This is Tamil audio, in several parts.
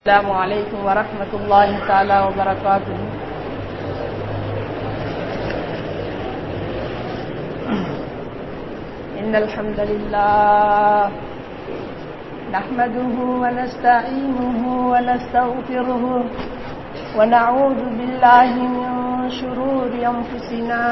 السلام عليكم ورحمة الله تعالى وبركاته إن الحمد لله نحمده ونستعينه ونستغفره ونعوذ بالله من شرور أنفسنا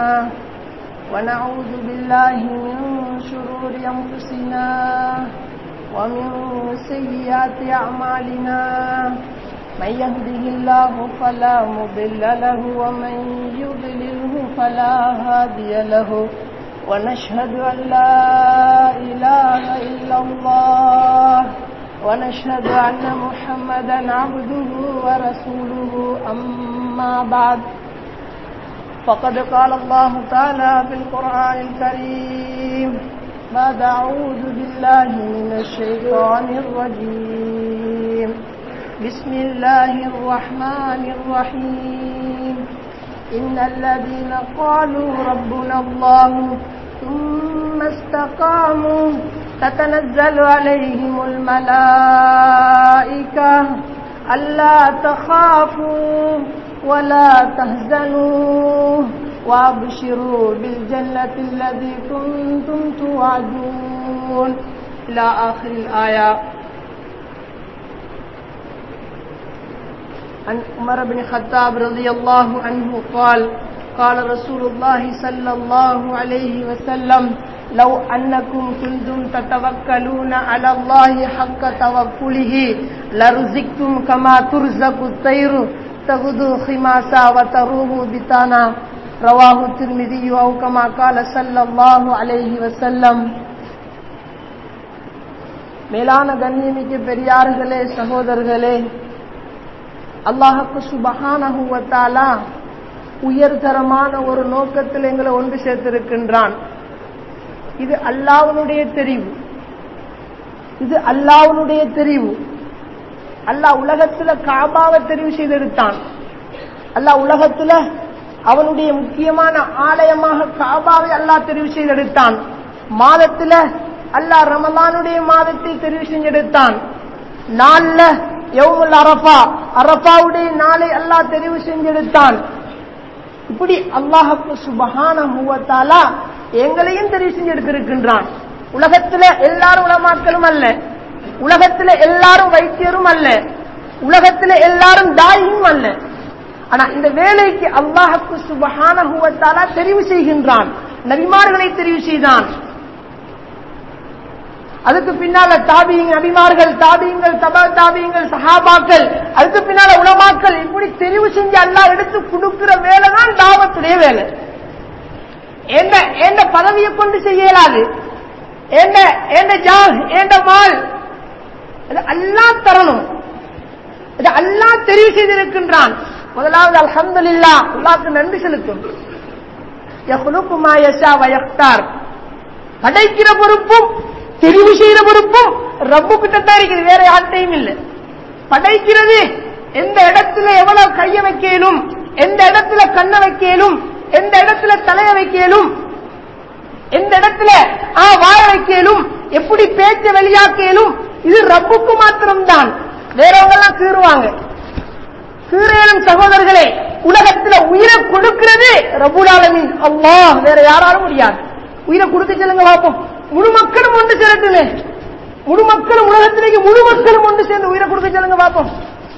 ونعوذ بالله من شرور أنفسنا ومن سيئات أعمالنا من يهده الله فلا مضل له ومن يضلله فلا هادي له ونشهد أن لا إله إلا الله ونشهد أن محمدا عبده ورسوله أما بعد فقد قال الله تعالى في القرآن الكريم بعد أعوذ بالله من الشيطان الرجيم بسم الله الرحمن الرحيم إن الذين قالوا ربنا الله ثم استقاموا تتنزل عليهم الملائكة ألا تخافوا ولا تهزنوا وابشروا بالجنة الذي كنتم توعدون إلى آخر الآية عن عمر بن الخطاب رضي الله عنه قال قال رسول الله صلى الله عليه وسلم لو أنكم كنتم تتوكلون على الله حق توكله لرزقتم كما ترزق الطير تغدو خماسا وتروه بطانا رواه الترمذي أو كما قال صلى الله عليه وسلم மேலான கண்ணியமிக்க பெரியார்களே சகோதரர்களே அல்லாஹுக்கு சுபஹானஹுவத்தாலா உயர்தரமான ஒரு நோக்கத்தில் எங்களை ஒன்று சேர்த்திருக்கின்றான் இது அல்லாவுனுடைய தெரிவு இது அல்லாவுனுடைய தெரிவு அல்லாஹ் உலகத்துல காபாவை தெரிவு செய்தெடுத்தான் அல்லாஹ் உலகத்துல அவனுடைய முக்கியமான ஆலயமாக காபாவை அல்லாஹ் தெரிவு செய்தெடுத்தான் மாதத்துல அல்லாஹ் ரமலானுடைய மாதத்தை தெரிவு செஞ்செடுத்தான் நாள்ல யவுமுல் அரபா அரபாவுடைய நாளை அல்லாஹ் தெரிவு செஞ்செடுத்தான் இப்படி அல்லாஹுக்கு சுபஹான மூவத்தாலா எங்களையும் தெரிவு செஞ்சு எடுத்திருக்கின்றான் உலகத்துல எல்லாரும் உலமாக்களும் அல்ல உலகத்துல எல்லாரும் வைத்தியரும் அல்ல உலகத்துல எல்லாரும் தாயும் அல்ல ஆனா இந்த வேலைக்கு அல்லாஹுக்கு சுபஹான மூவத்தாலா தெரிவு செய்கின்றான் நபிமார்களை தெரிவு செய்தான் அதுக்கு பின்னால தாபியங்க அபிமார்கள் தாபியங்கள் தபா தாபியங்கள் சஹாபாக்கள் அதுக்கு பின்னால உலமாக்கள் இப்படி தெரிவு செஞ்சு அல்லா எடுத்து கொடுக்கிற வேலை தான் தாவத்துடைய வேலை என்ன என்ன பதவியை கொண்டு செய்ய இயலாது என்ன என்ன ஜா என்ன மால் அல்லா தரணும் இது அல்லா தெரிவு செய்திருக்கின்றான் முதலாவது அல்ஹம்துலில்லா அல்லாக்கு நன்றி செலுத்தும் யஹ்லுக்கு மா யஷா வயக்தார் படைக்கிற பொறுப்பும் தெரிவு செய்யற பொறுப்பும் ரப்பு கிட்ட தான் இருக்குது வேற யார்கிட்டையும் இல்லை படைக்கிறது எந்த இடத்துல எவ்வளவு கைய வைக்கலும் எந்த இடத்துல கண்ண வைக்கலும் எந்த இடத்துல தலைய வைக்கலும் எந்த இடத்துல ஆ வாழ வைக்கலும் எப்படி பேச்ச வெளியாக்கலும் இது ரப்புக்கு மாத்திரம்தான் வேறவங்க எல்லாம் கீறுவாங்க கீரையிலும் சகோதரர்களே உலகத்துல உயிரை கொடுக்கிறது ரபுலாலமின் அல்லாஹ் வேற யாராலும் முடியாது உயிரை கொடுக்க சொல்லுங்க பார்ப்போம் முழு மக்களும் ஒன்று சேரட்டுமே முழு மக்களும் உலகத்திலேயே முழு மக்களும் ஒன்று சேர்ந்து உயிரை கொடுக்க சொல்லுங்க பார்ப்போம்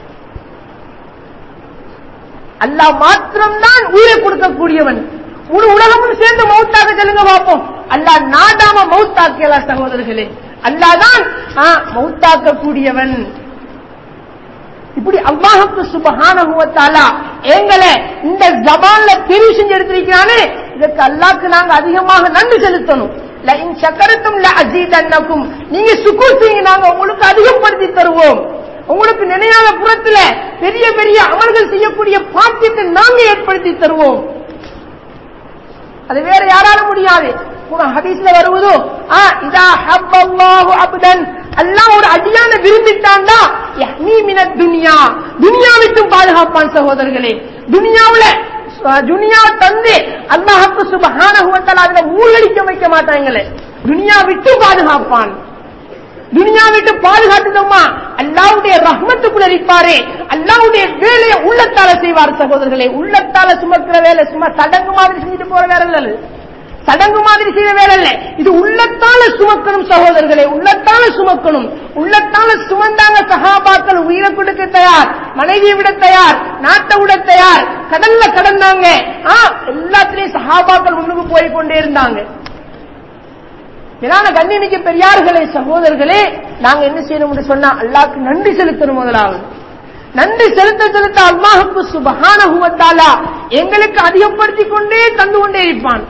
அல்லா மாத்திரம்தான் உயிரை கொடுக்கக்கூடியவன் முழு உலகமும் சேர்ந்து மௌத்தாக சொல்லுங்க பார்ப்போம் அல்லா நாடாம மௌத்தாக்கியலா சகோதரர்களே அல்லாதான் மௌத்தாக்க கூடியவன் இப்படி அல்லாஹுக்கு சுபஹானஹுவத்தாலா எங்களை இந்த ஜபான்ல தெரிவு செஞ்சு எடுத்திருக்கிறானே இதற்கு அல்லாக்கு நாங்க அதிகமாக நன்றி செலுத்தணும் சக்கரத்தும் அஜீதன்னக்கும் நீங்க சுக்குர் செய்யுங்க நாங்க உங்களுக்கு அதிகப்படுத்தி தருவோம் உங்களுக்கு நினையாத புறத்துல பெரிய பெரிய அமல்கள் செய்யக்கூடிய பாக்கியத்தை நாங்க ஏற்படுத்தி தருவோம் அது வேற யாராலும் முடியாது ஹதீஸ்ல வருவதோ இதா ஹப்பல்லாஹு அப்தன் அல்லாஹ் ஒரு அடியான விரும்பிட்டான்டா யஹ்னி மினத் துனியா துனியா விட்டும் பாதுகாப்பான் சகோதரர்களே துனியாவுல துனியா தந்து அல்லாஹுக்கு சுபஹானஹு வ தஆலா அதுல மூழ்கடிக்க வைக்க மாட்டாங்களே துனியா விட்டு பாதுகாப்பான் துனியா விட்டு பாதுகாத்துட்டோமா அல்லாவுடைய ரஹ்மத்துக்குள்ள இருப்பாரே அல்லாவுடைய வேலையை உள்ளத்தால செய்வார் சகோதரர்களே உள்ளத்தால சுமக்கிற வேலை சும்மா சடங்கு மாதிரி செஞ்சுட்டு போற வேலை இல்ல சடங்கு மாதிரி செய்த வேலை இல்ல இது உள்ளத்தால சுமக்கணும் சகோதரர்களே உள்ளத்தால சுமக்கணும் உள்ளத்தால சுமந்தாங்க சகாபாக்கள் உயிரை கொடுக்க தயார் மனைவியை விட தயார் நாட்டை விட தயார் கடல்ல கடந்தாங்க ஆ, எல்லாத்திலையும் சகாபாக்கள் முன்னுக்கு போய் கொண்டே இருந்தாங்க மேலான கண்ணியமிக்க பெரியார்களே சகோதரர்களே நாங்க என்ன செய்யணும்னு சொன்னா அல்லாஹ்க்கு நன்றி செலுத்தணும் முதலாவது நன்றி செலுத்த செலுத்த அல்லாஹுக்கு சுபஹானஹு வ தஆலா எங்களுக்கு அதிகப்படுத்திக் கொண்டே தந்து கொண்டே இருப்பான்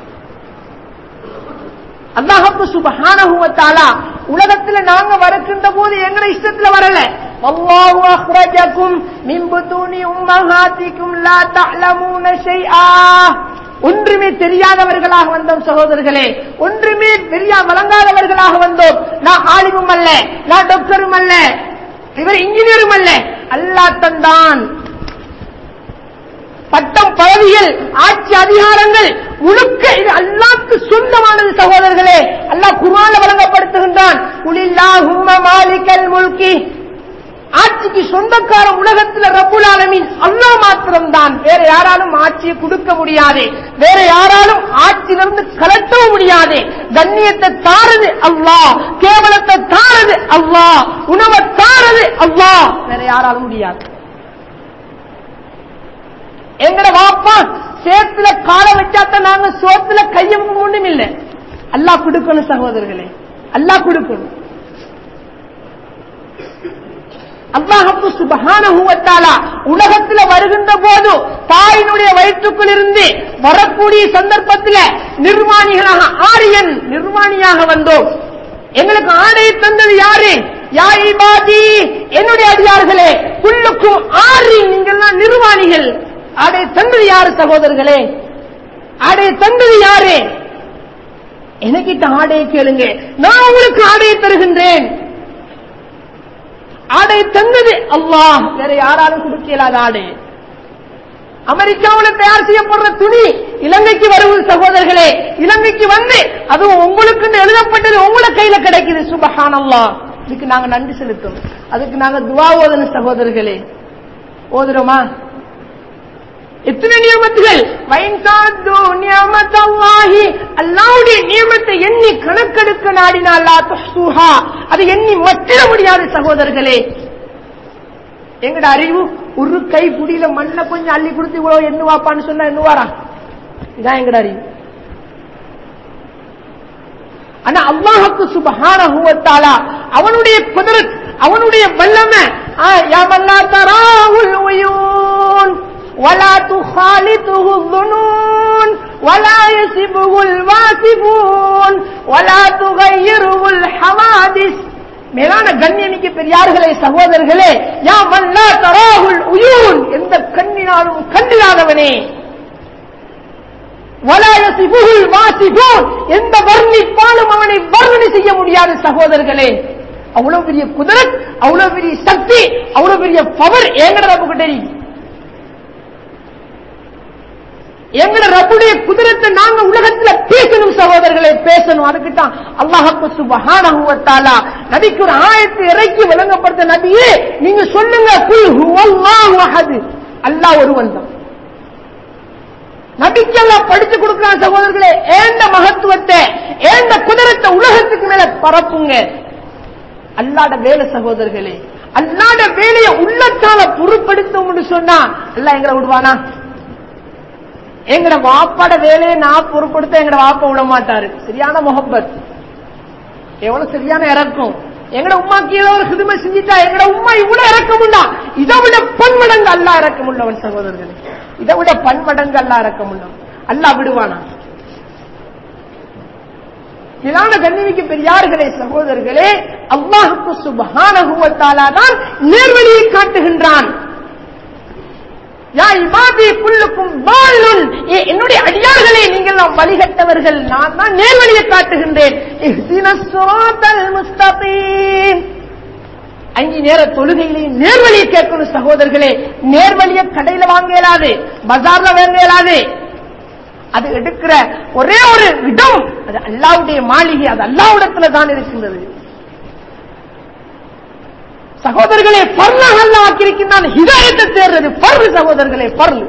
அல்லாஹுக்கு சுபஹானஹு வ தஆலா உலகத்துல நாங்க வரக்கின்ற போது எங்கட இஷ்டத்துல வரல வல்லாஹு அக்ரஜக்கும் மின் புதூனி உம்மஹாத்திக்கும் லா தஅலமூன ஷைஆ ஒன்றுமே தெரியாதவர்களாக வந்தோம் சகோதரர்களே ஒன்றுமே தெரியா வழங்காதவர்களாக வந்தோம் நான் ஆலிமும் அல்ல நான் டாக்டரும் அல்ல இவர் இன்ஜினியரும் அல்ல அல்லாஹ் தந்தான் பட்டம் பதவிகள் ஆட்சி அதிகாரங்கள் முழுக்க இது அல்லாஹ்க்கு சொந்தமானது சகோதரர்களே அல்லாஹ் குர்ஆன்ல வழங்கப்படுத்துகின்றான் குலில்லாஹும்ம மாலிகல் முல்கி ஆட்சிக்கு சொந்தக்கார உலகத்தில் ரப்புல் ஆலமீன் அல்லாஹ் மாத்திரம்தான் வேற யாராலும் ஆட்சியை கொடுக்க முடியாது வேற யாராலும் ஆட்சியிலிருந்து கலட்டவும் முடியாது கண்ணியத்தை தாரது அல்லாஹ் கேவலத்தை தாரது அல்லாஹ் உணவை தாரது அல்லாஹ் வேற யாராலும் முடியாது எங்கட வாப்பா சேத்துல காலை வச்சாத்தான் நாங்க சோத்துல கைய ஒண்ணும் இல்லை அல்லாஹ் கொடுக்கணும் சகோதரர்களே அல்லாஹ் கொடுக்கணும் அல்லாஹப்பு சுபஹானஹு வ தஆலா உலகத்துல வருகின்ற போது தாயினுடைய வயிற்றுக்குள் இருந்து வரக்கூடிய சந்தர்ப்பத்தில் நிர்மாணிகளாக ஆரியன் நிர்மாணியாக வந்தோம் எங்களுக்கு ஆடை தந்தது யாரு யா இபாதி என்னுடைய அடியார்களே குல்லுக்கும் ஆரி நீங்கள்லாம் நிர்வாணிகள் ஆடை தந்தது யாரு சகோதரர்களே ஆடை தந்தது யாரு எனக்கிட்ட ஆடையை கேளுங்க நான் உங்களுக்கு ஆடையை தருகின்றேன் ஆடை தந்தது அல்லாஹ் வேற யாராலும் கொடுக்க இயலாத ஆடை அமெரிக்காவில் தயார் செய்யப்படுற துணி இலங்கைக்கு வருவது சகோதரர்களே இலங்கைக்கு வந்து அதுவும் உங்களுக்கு எழுதப்பட்டது உங்கள கையில கிடைக்குது சுபஹான் அல்லாஹ் இதுக்கு நாங்க நன்றி செலுத்தும் அதுக்கு நாங்க துவா ஓதன சகோதரர்களே ஓதுறோமா எத்தனை நியமத்துகள் வைன்சாது நியமத்தல்லாஹி அல்லாஹ்வுடைய நியமத்தை எண்ணி கணக்கெடுக்க நாடினால் லா துஹ்சுஹா அது எண்ணி மட்டிட முடியாது சகோதரர்களே எங்கட அறிவு ஒரு கை புடியில மண்ணை கொஞ்சம் அள்ளி கொடுத்து இவ்வளவு எண்ணுவாப்பான்னு சொன்னா எண்ணுவாரா இதான் எங்கட அறிவு ஆனா அல்லாஹுக்கு சுபஹானஹு வ தஆலா அவனுடைய குதிரத் அவனுடைய வல்லமை ஆ, யா மல்லா தராஹுல் உயூன் ولا تخالطه الظنون ولا يسبه الواسبون ولا تغيره الحوادث மேலான கண்ணியமிக்க பெரியார்களே சகோதரர்களே யா மல்லா தராஹுல் உயூன் எந்த கண்ணினாலும் கண்டிராதவனே வலாயசிபுகுல் வாசிபூன் எந்த வர்ணிப்பாலும் அவனை வர்ணனை செய்ய முடியாத சகோதரர்களே அவ்வளவு பெரிய குதிரத் அவ்வளவு பெரிய சக்தி அவ்வளவு பெரிய பவர் எங்கட ரப்பு தெரியும் எங்கட ரப்புடைய குதிரத்தை நாங்க உலகத்துல பேசணும் சகோதரர்களே பேசணும் அதுக்கு தான் அல்லாஹு சுபஹானஹு வ தஆலா நபிக்கு ஒரு ஆயத்தை இறக்கி விளங்கப்படுத்த நபியே நீங்க சொல்லுங்க குல் ஹுவல்லாஹு அஹத் அல்லாஹ் ஒருவன் தான் நபிக்கெல்லாம் படிச்சு கொடுக்கிறான் சகோதரர்களே ஏண்ட மகத்துவத்தை ஏண்ட குதிரத்தை உலகத்துக்கு மேல பரப்புங்க அல்லாட வேலை சகோதரர்களே அல்லாட வேலையை உள்ளத்தால பொருட்படுத்தோம்னு சொன்னா அல்லாஹ் எங்களை விடுவானா எங்கட வாப்பாட வேலையை நான் பொருட்படுத்த எங்கட வாப்பா விட மாட்டாரு சரியான முகப்பத் எவ்வளவு சரியான இறக்கம் எங்கட உமாக்கு ஏதோ ஒரு சிறுமை செஞ்சுட்டா எங்கட உமா இவ்வளவு இறக்கமுண்டா இதை விட பன்மடங்கு அல்லா இறக்கமுள்ளவன் சகோதரர்களே இதை விட பன்மடங்கு அல்லா இறக்கமுள்ளவன் அல்லா விடுவானா இதான கண்ணிமிக்க பெரியார்களே சகோதரர்களே அல்லாஹுக்கு சுபஹானகுவத்தாலா தான் நேர்வழியை காட்டுகின்றான் யா இபாதி குல்லுக்கும் பாலுன் ஏ, என்னுடைய அடியார்களே நீங்கள் நாம் வழிகட்டவர்கள் நான் தான் நேர்வழியை காட்டுகின்றேன் இஹ்தினஸ் சிராத்தல் முஸ்தகீம் அஞ்சு நேர தொழுகையிலேயும் நேர்வழியை கேட்கணும் சகோதரர்களே நேர்வழியை கடையில வாங்க இயலாது பஜார்ல வாங்க இயலாது அது எடுக்கிற ஒரே ஒரு இடம் அது அல்லாவுடைய மாளிகை அது அல்லாவிடத்துல தான் இருக்கின்றது சகோதரர்களே பர்லாக அல்ல ஆக்கியிருக்கின்றான் ஹிதாயத்தை தேர்றது பர்லு சகோதரர்களே பர்லு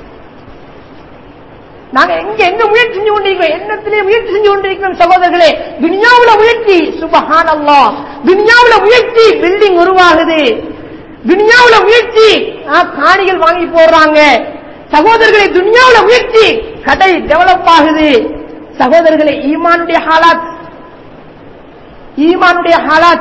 நாங்க எங்க என்ன முயற்சி செஞ்சு கொண்டிருக்கிறோம் எண்ணத்திலே முயற்சி செஞ்சு கொண்டிருக்கிறோம் சகோதரர்களே துனியாவுல முயற்சி சுபஹான் அல்லா துனியாவுல முயற்சி பில்டிங் உருவாகுது துனியாவுல முயற்சி ஆ, காணிகள் வாங்கி போடுறாங்க சகோதரர்களே துனியாவுல முயற்சி கடை டெவலப் ஆகுது சகோதரர்களே ஈமானுடைய ஹாலாத் ஈமானுடைய ஹாலாத்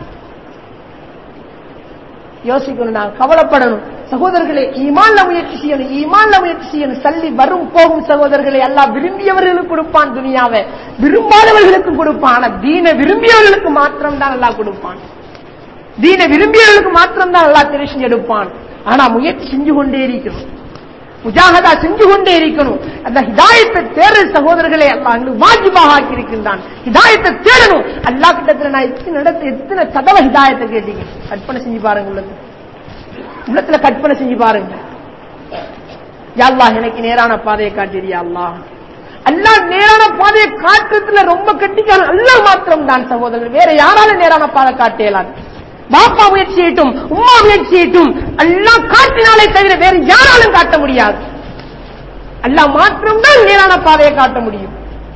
யோசிக்கணும் நான் கவலைப்படணும் சகோதரர்களே ஈமான்ல முயற்சி செய்யணும் ஈமான்ல முயற்சி செய்யணும் சல்லி வரும் போகும் சகோதரர்களை எல்லாம் விரும்பியவர்களுக்கு கொடுப்பான் துனியாவை விரும்பாதவர்களுக்கு கொடுப்பான் ஆனா தீன விரும்பியவர்களுக்கு மாத்திரம் தான் எல்லாம் கொடுப்பான் தீன விரும்பியவர்களுக்கு மாத்திரம் தான் எல்லாம் தெரிச்சு எடுப்பான் ஆனா முயற்சி செஞ்சு கொண்டே இருக்கணும் முஜாகதா செஞ்சு கொண்டே இருக்கணும் அந்த ஹிதாயத்தை தேடுற சகோதரர்களை அல்லாஹ் எங்களுக்கு வாஜிபாக ஆக்கியிருக்கின்றான் ஹிதாயத்தை தேடணும் அல்லா கிட்டத்துல நான் எத்தனை இடத்துல எத்தனை தடவை ஹிதாயத்தை கேட்டீங்க கற்பனை செஞ்சு பாருங்க உள்ளத்துல உள்ளத்துல கற்பனை செஞ்சு பாருங்க யா அல்லாஹ் எனக்கு நேரான பாதையை காட்டிறியா அல்லாஹ் அல்லாஹ் நேரான பாதையை காட்டுறதுல ரொம்ப கட்டிக்கான அல்லாஹ் மாத்திரம் தான் சகோதரர் வேற யாராலும் நேரான பாதை காட்டலாம் பாப்பா முயற்சி செய்யட்டும் உம்மா முயற்சி செய்யட்டும் எல்லாம் காட்டினாலே தவிர வேற யாராலும் காட்ட முடியாது அல்லாஹ் மாத்திரம் தான் நேரான பாதையை காட்ட முடியும்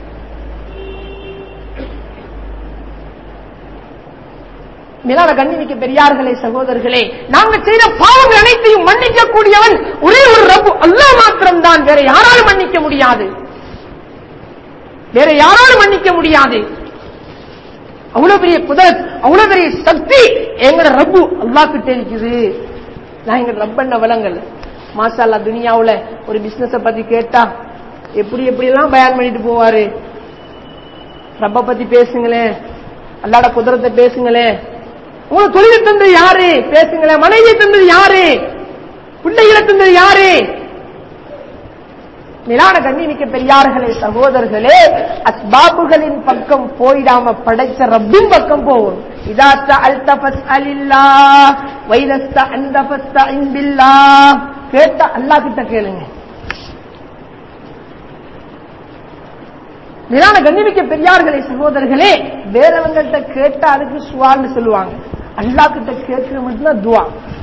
மேலான கண்ணிமிக்க பெரியார்களே சகோதரர்களே நாங்க செய்த பாவங்கள் அனைத்தையும் மன்னிக்க கூடியவன் ஒரே ஒரு ரப்பு அல்லாஹ் மாத்திரம் தான் வேற யாராலும் மன்னிக்க முடியாது வேற யாராலும் மன்னிக்க முடியாது அவ்வளவு பெரிய குதிரத் அவ்வளவு பெரிய சக்தி எங்கட ரப்பு அல்லாஹ் கிட்ட இருக்குது நான் எங்க ரப்பண்ண விலங்கல் மாஷா அல்லாஹ் துனியாவுல ஒரு பிசினஸ பத்தி கேட்டா எப்படி எப்படி எல்லாம் பயான் பண்ணிட்டு போவாரு ரப்ப பத்தி பேசுங்களேன் அல்லாட குதிரத்தை பேசுங்களேன் உங்களுக்கு தொழிலை தந்தது யாரு பேசுங்களேன் மனைவியை தந்தது யாரு பிள்ளைகளை தந்தது யாரு மேலான கண்ணிமிக்க பெரியார்களே சகோதரர்களே அஸ்பாபுகளின் பக்கம் போயிடாம படைச்ச ரப்பின் பக்கம் போகும் இதாத்த அல்தபஸ் அலில்லா வைரஸ்த அந்தபஸ்த இன்பில்லா கேட்ட அல்லாஹ் கிட்ட கேளுங்க மேலான கண்ணிமிக்க பெரியார்களே சகோதரர்களே வேறவங்கள்ட்ட கேட்டா அதுக்கு சுவான்னு சொல்லுவாங்க அல்லாஹ் கிட்ட கேட்கிற மட்டும்தான் துவா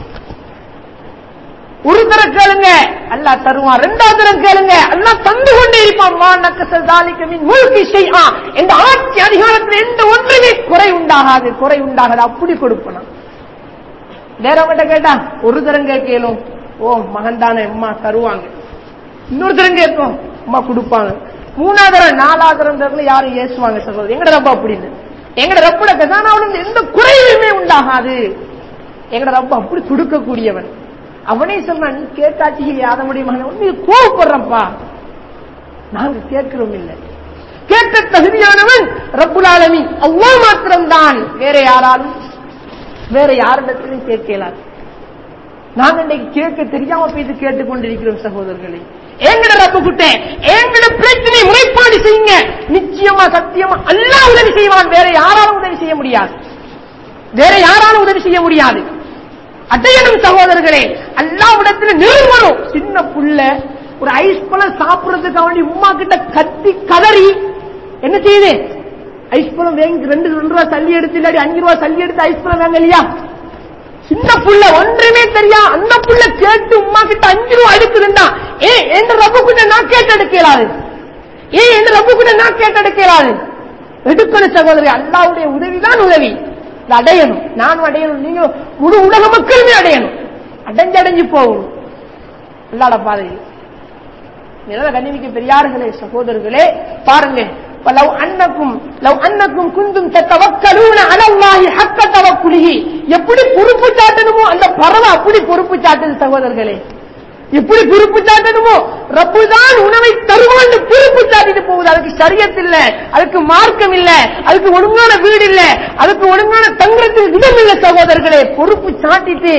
ஒரு தரம் கேளுங்க அல்லாஹ் தருவான் ரெண்டாவது தரம் கேளுங்க அல்லாஹ் தந்து கொண்டே இருப்பான் மா நக்கசல் தாலிக்கமின் மூழ்கி செய்யா இந்த ஆட்சி அதிகாரத்தில் எந்த ஒன்றுமே குறை உண்டாகாது குறை உண்டாகாது அப்படி கொடுப்பணும் வேறவங்கிட்ட கேட்டா ஒரு தரம் கேட்கலும் ஓ மகன் தானே அம்மா தருவாங்க இன்னொரு தரம் கேட்போம் அம்மா கொடுப்பாங்க மூணாவது தரம் நாலாவது தரம் தரத்துல யாரும் ஏசுவாங்க சகோதரி எங்கட ரப்பா அப்படின்னு எங்கட ரப்போட கதானாவில் எந்த குறையுமே உண்டாகாது எங்கட ரப்பா அப்படி கொடுக்கக்கூடியவன் அவனே சொன்னான் நீ கேட்டாச்சு யாத முடியுமா நீ கோவப்படுறப்பா நாங்க கேட்கிறோம் இல்லை கேட்க தகுதியானவன் ரப்புல் ஆலமீன் அல்லாஹ் மாத்திரம்தான் வேற யாராலும் வேற யாரிடத்திலும் கேட்கலாது நாங்க இன்னைக்கு கேட்க தெரியாம போய் இது கேட்டுக்கொண்டிருக்கிறோம் சகோதரர்களே எங்கட ரப்பு கிட்ட எங்கட பிரச்சனை முறைப்பாடு செய்யுங்க நிச்சயமா சத்தியமா அல்லாஹ் உதவி செய்வான் வேற யாராலும் உதவி செய்ய முடியாது வேற யாராலும் உதவி செய்ய முடியாது அடையணும் சகோதரர்களே அல்லாவிடத்துல நிறுவனம் சின்ன புள்ள ஒரு ஐஸ் பழம் சாப்பிடுறதுக்கு அவனுடைய உமா கிட்ட கத்தி கதறி என்ன செய்யுது ஐஸ் பழம் வேங்கி ரெண்டு ரெண்டு ரூபா சல்லி எடுத்து இல்லாடி அஞ்சு ரூபா சல்லி எடுத்து ஐஸ் பழம் வாங்க இல்லையா சின்ன புள்ள ஒன்றுமே தெரியா அந்த புள்ள கேட்டு உமா கிட்ட அஞ்சு ரூபா எடுக்குதுன்னா ஏ எந்த ரப்பு கிட்ட நான் கேட்டு எடுக்கலாது ஏன் எந்த ரப்பு கிட்ட நான் கேட்டு எடுக்கலாது எடுக்கணும் சகோதரி அல்லாவுடைய உதவிதான் உதவி இதை அடையணும் நானும் அடையணும் நீங்க முழு உலக மக்களுமே அடையணும் அடைஞ்சு அடைஞ்சு போகணும் அல்லாட பாதையில் நிலவ கண்ணிமிக்க பெரியார்களே சகோதரர்களே பாருங்க லவ் அன்னக்கும் லவ் அன்னக்கும் குந்தும் தவக்கலூன அலல்லாஹி ஹக்க தவக்குலிஹி எப்படி பொறுப்பு சாட்டணுமோ அந்த பறவை அப்படி பொறுப்பு சாட்டுது சகோதரர்களே எப்படி பொறுப்பு சாட்டணுமோ ரப்பு தான் உணவை தருவான் பொறுப்பு சாட்டிட்டு போகுது அதுக்கு சரியத் இல்ல அதுக்கு மார்க்கம் இல்ல அதுக்கு ஒழுங்கான வீடு இல்ல அதுக்கு ஒழுங்கான தங்குறதுக்கு இடம் இல்ல சகோதரர்களே பொறுப்பு சாட்டிட்டு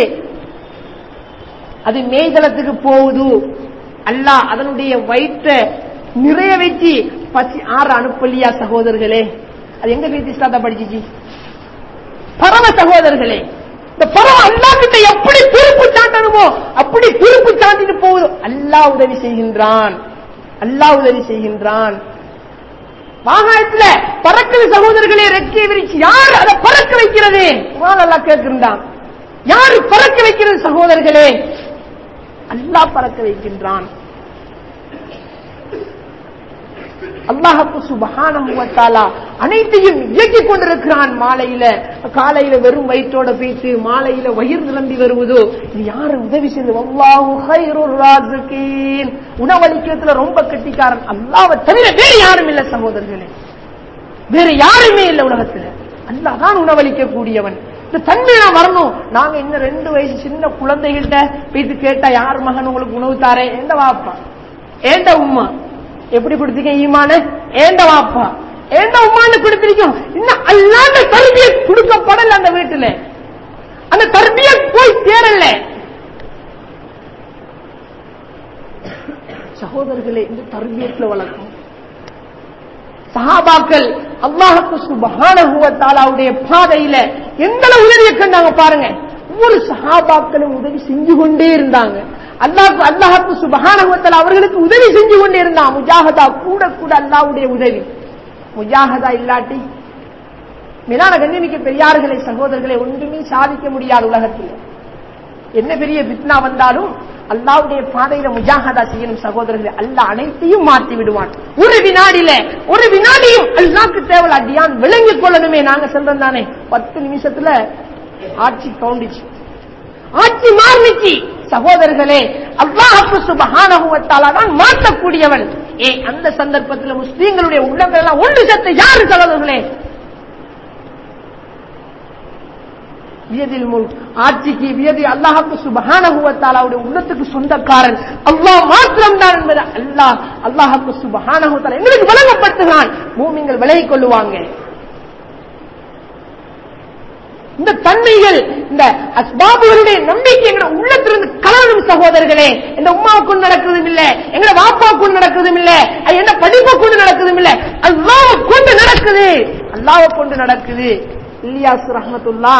அது மேய்தளத்துக்கு போகுது அல்லாஹ் அதனுடைய வயிற்றை நிறைய வச்சு பசி ஆறு அனுப்பலியா சகோதரர்களே அது எங்க பேசி ஸ்டார்டா படிச்சிச்சு பரம சகோதரர்களே இந்த பரவ அல்லா கிட்ட எப்படி திருப்பு சாட்டணுமோ அப்படி திருப்பு சாட்டிட்டு போகுது அல்லாஹ் உதவி செய்கின்றான் அல்லாஹ் உதவி செய்கின்றான் மாகாணத்துல பறக்குது சகோதரர்களே ரெக்கை விரிச்சு யார் அதை பறக்க வைக்கிறது குரான் அல்லாஹ் கேட்கின்றான் யாரு பறக்க வைக்கிறது சகோதரர்களே அல்லாஹ் பறக்க வைக்கின்றான் அல்லாஹப்பு சுபஹானஹு வ தஆலா அனைத்தையும் இயக்கிக் கொண்டிருக்கிறான் மாலையில காலையில வெறும் வயிற்றோட பேசி மாலையில வயிறு நிரம்பி வருவதோ இது யாரு உதவி செய்து அல்லாஹு ஹைருர் ராஸிகீன் உணவளிக்கிறதுல ரொம்ப கெட்டிக்காரன் அல்லாஹ்வை தவிர வேறு யாரும் இல்ல சகோதரர்களே வேற யாருமே இல்ல உலகத்துல அல்லாஹ் தான் உணவளிக்க கூடியவன் இந்த தன்மை நான் வரணும் நாங்க இன்னும் ரெண்டு வயசு சின்ன குழந்தைகிட்ட போயிட்டு கேட்டா யார் மகன் உங்களுக்கு உணவு தாரேன் ஏண்ட வாப்பா ஏண்ட உம்மா எப்படி கொடுத்தீங்க ஈமான ஏண்ட வாப்பா ஏண்ட உம்மான்னு கொடுத்திருக்கோம் இன்னும் அல்லாத தர்பிய கொடுக்கப்படல அந்த வீட்டுல அந்த தர்பிய போய் சேரல சகோதரர்களே இந்த தர்பியத்துல வளர்க்கும் சஹாபாக்கள் அல்லாஹுக்கு சுபஹானஹு வ தஆலாவுடைய பாதையில எங்கள உதவியை கண்டாங்க பாருங்க ஒவ்வொரு சஹாபாக்களும் உதவி செஞ்சு கொண்டே இருந்தாங்க அல்லாஹ் அல்லாஹுக்கு சுபஹானஹு வ தஆலா அவர்களுக்கு உதவி செஞ்சு கொண்டே இருந்தான் முஜாஹதா கூட கூட அல்லாஹ்வுடைய உதவி முஜாஹதா இல்லாட்டி மேலான கண்ணிமிக்க பெரியார்களை சகோதரர்களை ஒன்றுமே சாதிக்க முடியாது உலகத்தில் என்ன பெரிய பித்னா வந்தாலும் அல்லாவுடைய பாதையில முஜாஹதா செய்யணும் சகோதரர்களே அல்லாஹ் அனைத்தையும் மாற்றி விடுவான் ஒரு வினாடியில ஒரு வினாடியும் அல்லாக்கு தேவை அடியான் விளங்கிக் கொள்ளணுமே நாங்க சொல்றோம் தானே பத்து நிமிஷத்துல ஆட்சி கவுண்டிச்சு ஆட்சி மாறிச்சு சகோதரர்களே அல்லாஹு சுபஹானஹு வ தஆலா தான் மாற்றக்கூடியவன் ஏ அந்த சந்தர்ப்பத்தில் முஸ்லீம்களுடைய உள்ளங்கள் எல்லாம் ஒன்று சேர்த்த யாரு சகோதரர்களே வியதில் முல் ஆட்சிக்கு வியதி அல்லாஹுக்கு சுபஹானஹு வ தஆலாவுடைய உள்ளத்துக்கு சொந்தக்காரன் அல்லாஹ் மாத்திரம் தான் என்பது அல்லாஹ் அல்லாஹுக்கு சுபஹானஹு வ தஆலா எங்களுக்கு வழங்கப்படுத்துகிறான் மூமின்கள் விலகிக் கொள்ளுவாங்க இந்த தன்மைகள் இந்த அஸ்பாபுகளுடைய நம்பிக்கை எங்க உள்ளத்திலிருந்து கலரும் சகோதரர்களே இந்த உமாவை கொண்டு நடக்கிறதும் இல்ல எங்களை வாப்பா கொண்டு நடக்கிறதும் இல்ல அது என்ன படிப்பை கொண்டு நடக்கிறதும் இல்ல அல்லாவை கொண்டு நடக்குது அல்லாவை கொண்டு நடக்குது இல்லியாஸ் ரஹமத்துல்லா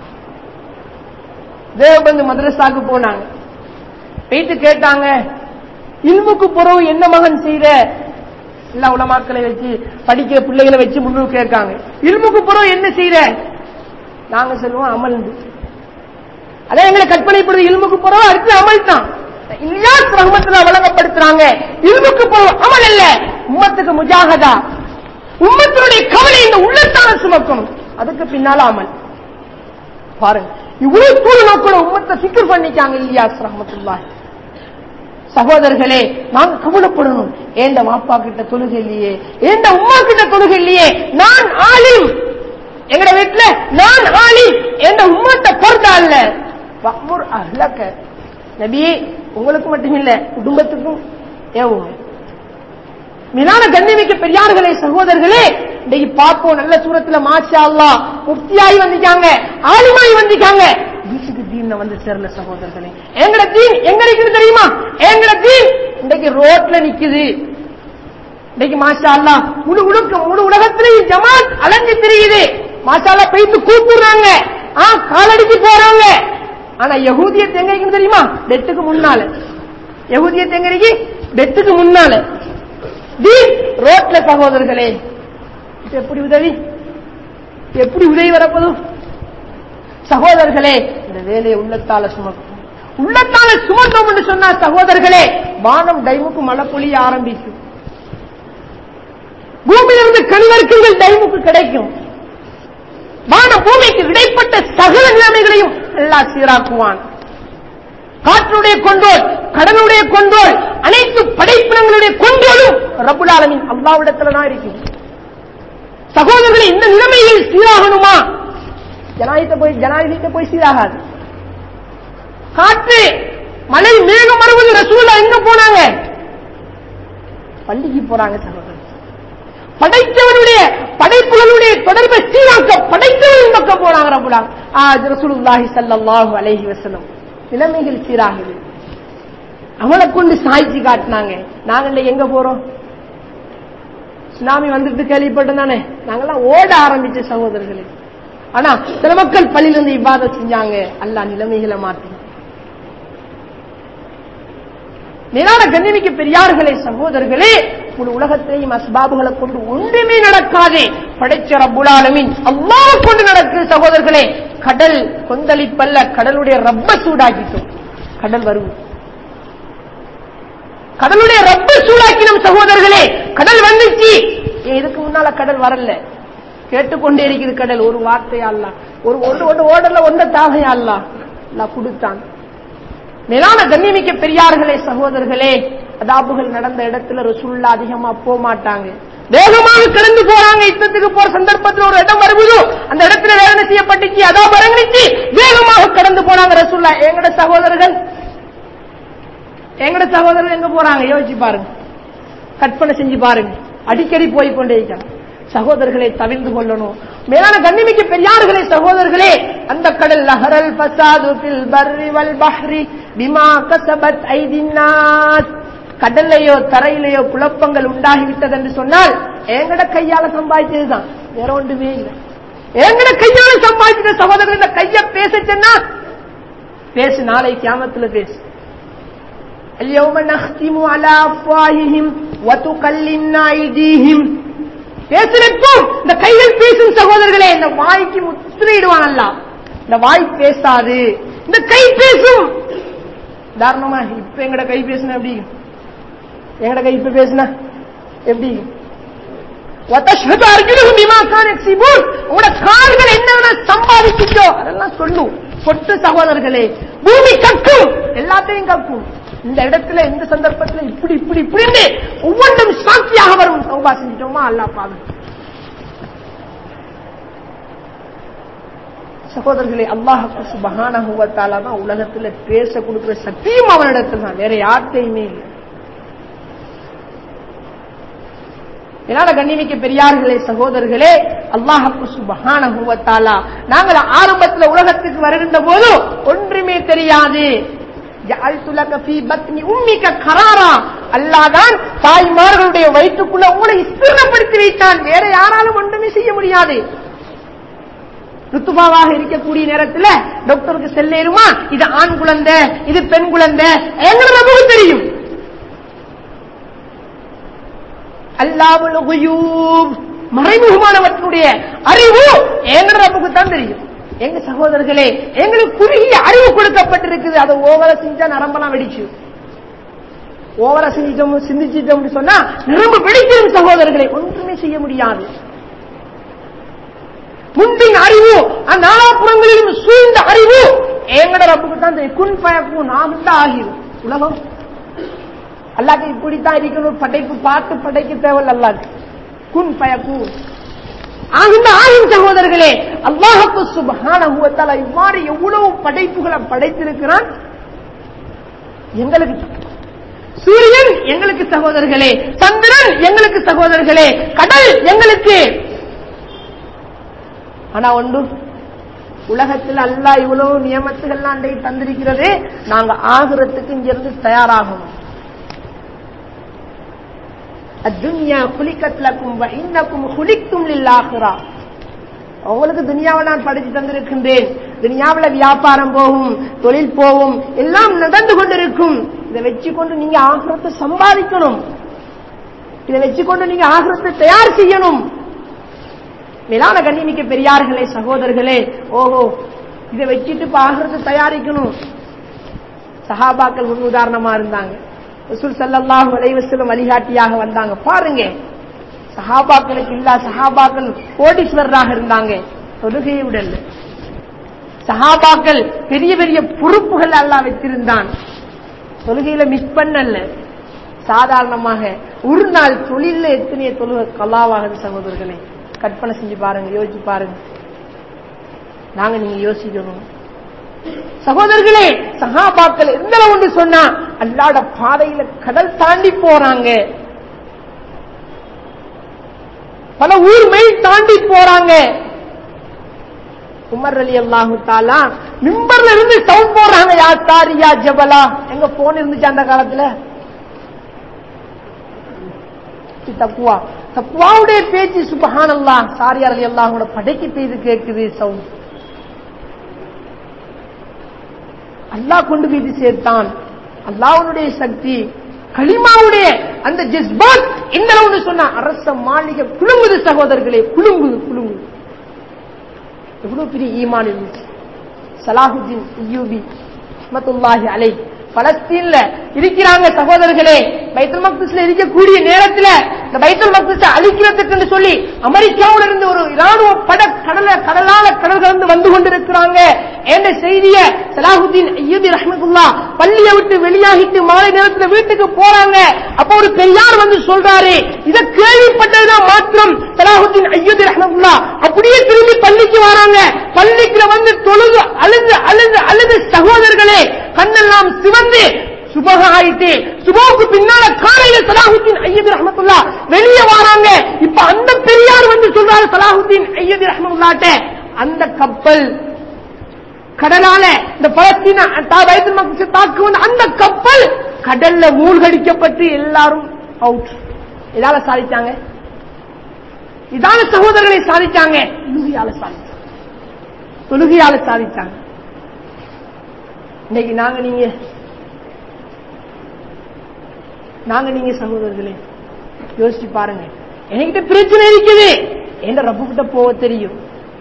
தேவபந்து மதரசாக்கு போனாங்க போயிட்டு கேட்டாங்க இல்முக்கு பிறகு என்ன மகன் செய்த எல்லா உலமாக்களை வச்சு படிக்கிற பிள்ளைகளை வச்சு முன்னுக்கு கேட்காங்க இல்முக்கு பிறகு என்ன செய்த நாங்க சொல்லுவோம் அமல் அதான் எங்களை கற்பனைப்படுது இல்முக்கு பிறகு அடுத்து அமல் தான் இல்லியாஸ் ரஹமத்துல வழங்கப்படுத்துறாங்க இல்முக்கு பிறகு அமல் அல்ல உம்மத்துக்கு முஜாகதா உம்மத்தினுடைய கவலை இந்த உள்ளத்தான சுமக்கணும் அதுக்கு பின்னால அமல் பாருங்க இவ்வளவு தூர நோக்கோட உம்மத்தை சிக்கல் பண்ணிக்காங்க இல்லியாஸ் ரஹமத்துல்லாஹி சகோதரர்களே நாங்க கவலைப்படணும் ஏண்ட மாப்பா கிட்ட தொழுகை இல்லையே ஏண்ட உமா கிட்ட தொழுகை இல்லையே நான் ஆலிம் எங்கட வீட்டுல நான் ஆலிம் என்ற உம்மத்தை பொறுத்தா இல்ல வக்முர் அஹ்லக நபியே உங்களுக்கு மட்டும் இல்ல குடும்பத்துக்கும் ஏவுங்க மீனான கண்ணிமிக்க பெரியார்களே சகோதரர்களே இன்னைக்கு பார்ப்போம் நல்ல சூரத்துல மாஷா அல்லா முக்தியாகி வந்திருக்காங்க ஆலிமாயி வந்திருக்காங்க வீட்டுக்கு தீன்ல வந்து சேரல சகோதரர்களே எங்கட தீன் எங்க நிக்குது தெரியுமா எங்கட தீன் இன்னைக்கு ரோட்ல நிக்குது இன்னைக்கு மாஷா அல்லா முழு உலக முழு உலகத்திலேயும் ஜமாத் அலைஞ்சு திரியுது மாஷா அல்லா போயிட்டு கூப்பிடுறாங்க ஆ காலடிக்கு போறாங்க ஆனா யகூதியத்தை எங்க இருக்குன்னு தெரியுமா டெட்டுக்கு முன்னால யகூதியத்தை எங்க இருக்கு டெட்டுக்கு முன்னால தீன் ரோட்ல சகோதரர்களே இது எப்படி உதவி எப்படி உதவி வரப்போதும் சகோதரர்களே இந்த வேலையை உள்ளத்தால சுமக்கும் உள்ளத்தால சுமந்தோம் என்று சொன்னா சகோதரர்களே வானம் டைமுக்கு மழை பொழிய ஆரம்பிக்கும் பூமியிலிருந்து கனிவர்க்கங்கள் டைமுக்கு கிடைக்கும் வான பூமிக்கு இடைப்பட்ட சகல நிலைமைகளையும் எல்லாம் சீராக்குவான் காற்றுடைய கொண்டோல் கடலுடைய கொண்டோல் அனைத்து படைப்பினங்களுடைய கொண்டோலும் ரபுலாலமின் அல்லாவிடத்துல தான் இருக்கு சகோதரர்களை இந்த நிலைமையில் சீராகணுமா ஜனாதிபதி போய் ஜனாதிபதி போய் சீராகாது காற்று மழை மேகம் வருவது ரசூலா எங்க போனாங்க பள்ளிக்கு போறாங்க சகோதரர் படைத்தவனுடைய படைப்புகளுடைய தொடர்பை சீராக்க படைத்தவனின் பக்கம் போறாங்க ரபுலா ரசூலுல்லாஹி ஸல்லல்லாஹு அலைஹி வஸல்லம் நிலைமைகள் சீராகுது அவனை கொண்டு சாய்ச்சி காட்டினாங்க நாங்க எங்க போறோம் சுனாமி வந்துட்டு கேள்விப்பட்டோம் தானே நாங்கெல்லாம் ஓட ஆரம்பிச்ச சகோதரர்களே ஆனா சில மக்கள் பள்ளியிலிருந்து இவ்வாத செஞ்சாங்க அல்லா நிலைமைகளை மாற்றி மேலான கண்ணிமிக்க பெரியார்களே சகோதரர்களே முழு உலகத்திலேயும் அஸ்பாபுகளை கொண்டு ஒன்றுமே நடக்காதே படைச்ச ரப்புலாலமின் அல்லாஹ் கொண்டு நடக்குது சகோதரர்களே கடல் கொந்தளிப்பல்ல கடலுடைய ரப்ப சூடாக்கிட்டோம் கடல் வரும் கடலுடைய ரப்ப சூடாக்கினோம் சகோதரர்களே கடல் வந்துச்சு ஏன் இதுக்கு முன்னால கடல் வரல கேட்டுக்கொண்டே இருக்குது கடல் ஒரு வார்த்தையா அல்ல ஒரு ஒன்று ஒன்று ஓடல ஒன்ற தாவையா அல்ல அல்ல கொடுத்தான் மேலான கண்ணியமிக்க பெரியார்களே சகோதரர்களே அதாபுகள் நடந்த இடத்துல ரசூல்லா அதிகமா போக மாட்டாங்க வேகமாக கடந்து போறாங்க யுத்தத்துக்கு போற சந்தர்ப்பத்தில் ஒரு இடம் வருவதோ அந்த இடத்துல வேதனை செய்யப்பட்டுச்சு அதாபு இறங்கிச்சு வேகமாக கடந்து போனாங்க ரசூல்லா எங்கட சகோதரர்கள் எங்கட சகோதரர்கள் எங்க போறாங்க யோசிச்சு பாருங்க கற்பனை செஞ்சு பாருங்க அடிக்கடி போய் கொண்டே இருக்கிறாங்க சகோதரர்களை தவிர்ந்து கொள்ளணும் மேலான கண்ணிமிக்க பெரியார்களே சகோதரர்களே அந்த கடல் லஹரல் பசாது ஃபில் பர்ரி வல் பஹ்ரி பிமா கஸபத் ஐதின்னாஸ் கடல்லையோ தரையிலேயோ குழப்பங்கள் உண்டாகிவிட்டது என்று சொன்னால் எங்கட கையால சம்பாதிச்சதுதான் வேற ஒன்றுமே இல்லை எங்கட கையால சம்பாதிச்ச சகோதரர் இந்த கைய பேசச்சன்னா பேசு நாளை கியாமத்துல பேசு اليوم نختم على أفواههم وتكلمنا أيديهم பேசுறப்போம் இந்த கைகள் பேசும் சகோதரர்களே இந்த வாய்க்கு முத்திரையிடுவான் அல்ல இந்த வாய் பேசாது இந்த கை பேசும் தாரணமா இப்ப எங்கட கை பேசுன எப்படி எங்கட கை இப்ப பேசுன எப்படி உங்களோட கால்கள் என்ன சம்பாதிச்சுச்சோ அதெல்லாம் சொல்லும் சொட்டு சகோதரர்களே பூமி கக்கும் எல்லாத்தையும் கக்கும் இந்த இடத்துல இந்த சந்தர்ப்பத்தில் இப்படி இப்படி இப்படின்னு ஒவ்வொன்றும் சாட்சியாக வரும் சௌபா செஞ்சிட்டோமா அல்லா பாது சகோதரர்களே அல்லாஹு சுபகானகுவத்தால தான் உலகத்துல பேச கொடுக்கிற சக்தியும் அவனிடத்தில் தான் வேற யார்கிட்டையுமே இல்லை என்னால கண்ணிமிக்க பெரியார்களே சகோதரர்களே அல்லாஹு சுபகானகுவத்தாலா நாங்கள் ஆரம்பத்துல உலகத்துக்கு வருகின்ற போது ஒன்றுமே தெரியாது அல்லாதான் தாய்மார்களுடைய வயிற்றுக்குள்ள உங்களை ஸ்திரப்படுத்தி வைத்தான் வேற யாராலும் ஒன்றுமே செய்ய முடியாது ருத்துபாவாக இருக்கக்கூடிய நேரத்தில் டாக்டருக்கு செல்லேருமா இது ஆண் குழந்தை இது பெண் குழந்தை எங்களுக்கு நமக்கு தெரியும் அல்லாவுல் மறைமுகமானவற்றுடைய அறிவு எங்க நமக்கு தான் தெரியும் எங்க சகோதரர்களே எங்களுக்கு குறுகிய அறிவு கொடுக்கப்பட்டிருக்குது அதை ஓவரா செஞ்சா நரம்பெல்லாம் வெடிச்சு ஓவரா செஞ்சிட்டோம் சிந்திச்சிட்டோம் சொன்னா நரம்பு வெடிக்கிறது சகோதரர்களை ஒன்றுமே செய்ய முடியாது முந்தின் அறிவு அந்த நாலாபுறங்களிலும் சூழ்ந்த அறிவு எங்கட ரப்புக்கு தான் தெரியும் குன் பயக்கும் நாம் தான் ஆகிரும் உலகம் அல்லாக்கு இப்படித்தான் இருக்கணும் படைப்பு பார்த்து படைக்க தேவையில்ல அல்லாக்கு குன் பயக்கும் ஆகின்ற ஆகும் சகோதரர்களே அல்லாஹப்பு சுபஹான இவ்வாறு எவ்வளவு படைப்புகளை படைத்திருக்கிறான் எங்களுக்கு சூரியன் எங்களுக்கு சகோதரர்களே சந்திரன் எங்களுக்கு சகோதரர்களே கடல் எங்களுக்கு ஆனா ஒன்று உலகத்தில் அல்லா இவ்வளவு நியமத்துகள்லாம் அன்றைக்கு தந்திருக்கிறது நாங்க ஆகுறதுக்கு இங்கிருந்து தயாராகணும் அத்துன்யா குலிக்கத்லக்கும் இன்னக்கும் குலிக்கும் இல்லாகிறா உங்களுக்கு துனியாவை நான் படிச்சு தந்திருக்கின்றேன் துனியாவில வியாபாரம் போகும் தொழில் போகும் எல்லாம் நடந்து கொண்டிருக்கும் இதை வச்சுக்கொண்டு நீங்க ஆகிரத்தை சம்பாதிக்கணும் இதை வச்சுக்கொண்டு நீங்க ஆகிரத்தை தயார் செய்யணும் மேலான கண்ணிமிக்க பெரியார்களே சகோதரர்களே ஓஹோ இதை வச்சுட்டு இப்ப ஆகிரத்தை தயாரிக்கணும் சஹாபாக்கள் முன் உதாரணமா இருந்தாங்க ரசூல் சல்லல்லாஹு அலைஹி வஸல்லம் வழிகாட்டியாக வந்தாங்க பாருங்க சஹாபாக்களுக்கு இல்ல சஹாபாக்கள் கோடீஸ்வரராக இருந்தாங்க தொழுகையை விடல சஹாபாக்கள் பெரிய பெரிய பொறுப்புகள் எல்லாம் வச்சிருந்தான் தொழுகையில மிஸ் பண்ணல சாதாரணமாக ஒரு நாள் தொழில எத்தனைய தொழுகை கலாவாகுது சகோதரர்களே கற்பனை செஞ்சு பாருங்க யோசிச்சு பாருங்க நாங்க நீங்க யோசிக்கணும் சகோதரர்களே சகாபாக்கள் எந்த ஒன்று சொன்னா அல்லாட பாதையில கடல் தாண்டி போறாங்க பல ஊர் மைல் தாண்டி போறாங்க உமர் அலி அல்லாஹு தாலா மிம்பர்ல இருந்து சவுண்ட் போடுறாங்க யா தாரி யா ஜபலா எங்க போன் இருந்துச்சு அந்த காலத்துல தக்குவா தக்குவாவுடைய பேச்சு சுபஹான் அல்லா சாரியார் அலி அல்லாஹோட படைக்கு பெய்து கேட்குது சவுண்ட் அல்லாஹ் கொண்டு போய் சேர்த்தான் அல்லாஹ்வுடைய சக்தி களிமாவுடைய அந்த ஜஸ்பாத் எந்த அளவுன்னு சொன்னா அரச மாளிகை குலுங்குது சகோதரர்களே குலுங்குது குலுங்குது எவ்வளவு பெரிய ஈமான் இருந்துச்சு சலாஹுதீன் ஐயூபி ரஹ்மத்துல்லாஹி அலை பலஸ்தீன்ல இருக்கிறாங்க சகோதரர்களே பைத்தல் மக்தஸ்ல இருக்கக்கூடிய நேரத்துல இந்த பைத்தல் மக்தஸ அழிக்கிறதுக்கு சொல்லி அமெரிக்காவுல இருந்து ஒரு ராணுவ பட கடல கடலால கடல் கடந்து வந்து கொண்டிருக்கிறாங்க என்ற செய்திய சலாஹுதீன் ஐயூபி ரஹ்மத்துல்லா பள்ளியை விட்டு வெளியாகிட்டு மாலை நேரத்துல வீட்டுக்கு போறாங்க அப்ப ஒரு பெரியார் வந்து சொல்றாரு இத கேள்விப்பட்டதுதான் மாத்திரம் சலாஹுதீன் ஐயூபி ரஹ்மத்துல்லா அப்படியே திரும்பி பள்ளிக்கு வராங்க பள்ளிக்குள்ள வந்து தொழுது அழுது அழுது அழுது சகோதரர்களே கண்ணெல்லாம் சிவந்து சுபக ஆயிட்டு சுபோக்கு பின்னால காலையில சலாஹுத்தீன் ஐயது ரஹமத்துல்லா வெளியே வராங்க இப்ப அந்த பெரியார் வந்து சொல்றாரு சலாஹுத்தீன் ஐயது ரஹமத்துல்லாட்ட அந்த கப்பல் கடலால இந்த பலஸ்தீன வயது மக்கள் தாக்கு வந்து அந்த கப்பல் கடல்ல மூழ்கடிக்கப்பட்டு எல்லாரும் அவுட் இதால சாதிச்சாங்க இதால சகோதரர்களை சாதிச்சாங்க தொழுகையால சாதிச்சாங்க தொழுகையால சாதிச்சாங்க இன்னைக்கு நாங்க நீங்க நாங்க நீங்க சகோதரர்களே யோசிச்சு பாருங்க என்கிட்ட பிரச்சனை இருக்குது என்ற ரப்பு கிட்ட போக தெரியும்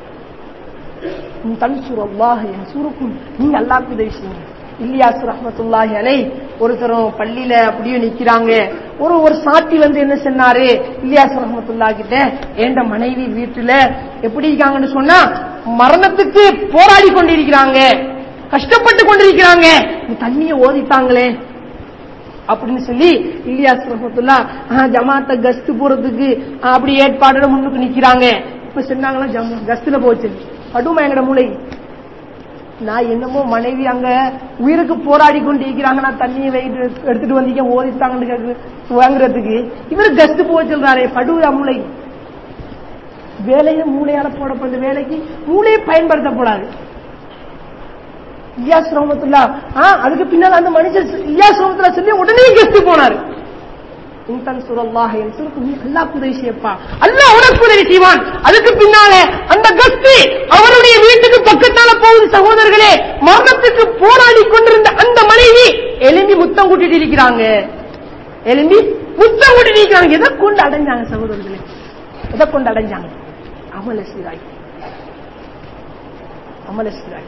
தன் சுரல்லாஹ் என் சுருக்கும் நீங்க அல்லாக்கு உதவி செய்யுங்க இல்லியாசு ரஹமத்துல்லாஹி அலை ஒருத்தரும் பள்ளியில அப்படியே நிக்கிறாங்க ஒரு ஒரு சாட்டி வந்து என்ன சொன்னாரு இல்லியாசு ரஹமத்துல்லா கிட்ட என்ற மனைவி வீட்டுல எப்படி இருக்காங்கன்னு சொன்னா மரணத்துக்கு போராடி கொண்டிருக்கிறாங்க கஷ்டப்பட்டு கொண்டிருக்கிறாங்க தண்ணியை ஓதித்தாங்களே அப்படின்னு சொல்லி இல்லியாஸ் ரஹமத்துல்லா ஜமாத்த கஸ்து போறதுக்கு அப்படி ஏற்பாடுல முன்னுக்கு நிக்கிறாங்க இப்ப சொன்னாங்களா கஸ்துல போச்சு படுமா எங்கட மூளை நான் என்னமோ மனைவி அங்க உயிருக்கு போராடி கொண்டு இருக்கிறாங்க நான் தண்ணியை வெயிட்டு எடுத்துட்டு வந்தீங்க ஓதித்தாங்கன்னு வாங்குறதுக்கு இவர் கஸ்து போக சொல்றாரு படுவா மூளை வேலையை மூளையால போடப்படுற வேலைக்கு மூளையை பயன்படுத்தப்படாது இயாஸ் ரோமத்துல்லா அதுக்கு பின்னால் அந்த மனுஷன் இயாஸ் ரோமத்துல்லா சொல்லி உடனே கெஸ்ட் போனாரு இன்தன் சுரல்லாஹ் என் சுருக்கு நீ அல்லாஹ் உதவி செய்யப்பா அல்லாஹ் உனக்கு உதவி செய்வான் அதுக்கு பின்னால அந்த கஸ்தி அவருடைய வீட்டுக்கு பக்கத்தால போகுது சகோதரர்களே மரணத்துக்கு போராடி கொண்டிருந்த அந்த மனைவி எலும்பி முத்தம் கூட்டிட்டு இருக்கிறாங்க எலும்பி முத்தம் கூட்டிட்டு இருக்கிறாங்க எதை கொண்டு அடைஞ்சாங்க சகோதரர்களே எதை கொண்டு அடைஞ்சாங்க அமல சீராய் அமல சீராய்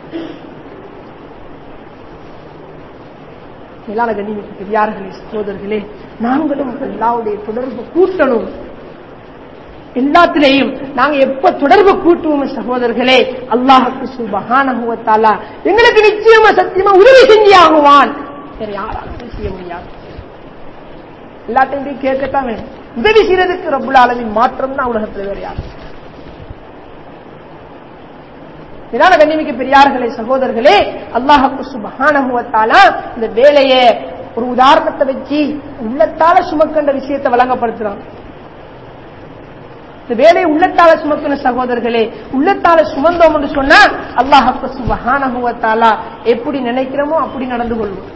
மேலான கண்ணியமிக்க பெரியார்களே சகோதரர்களே நாங்களும் எல்லாவுடைய தொடர்பு கூட்டணும் எல்லாத்திலேயும் நாங்க எப்ப தொடர்பு கூட்டுவோம் சகோதரர்களே அல்லாஹுக்கு சுபஹானஹுவத்தாலா எங்களுக்கு நிச்சயமா சத்தியமா உதவி செஞ்சியாகுவான் வேற யாராலும் செய்ய முடியாது எல்லாத்தையும் போய் கேட்கத்தான் வேணும் உதவி செய்யறதுக்கு ரப்புல் ஆலமின் மாற்றம் தான் உலகத்தில் வேற யாரும் இதனால கண்ணிமிக்க பெரியார்களே சகோதரர்களே அல்லாஹுக்கு சுபஹானஹுவத்தாலா இந்த வேலையை ஒரு உதாரணத்தை வச்சு உள்ளத்தால சுமக்கின்ற விஷயத்தை வழங்கப்படுத்துறான் இந்த வேலையை உள்ளத்தால சுமக்கின சகோதரர்களே உள்ளத்தால சுமந்தோம் என்று சொன்னா அல்லாஹுக்கு சுபஹானஹுவத்தாலா எப்படி நினைக்கிறோமோ அப்படி நடந்து கொள்வோம்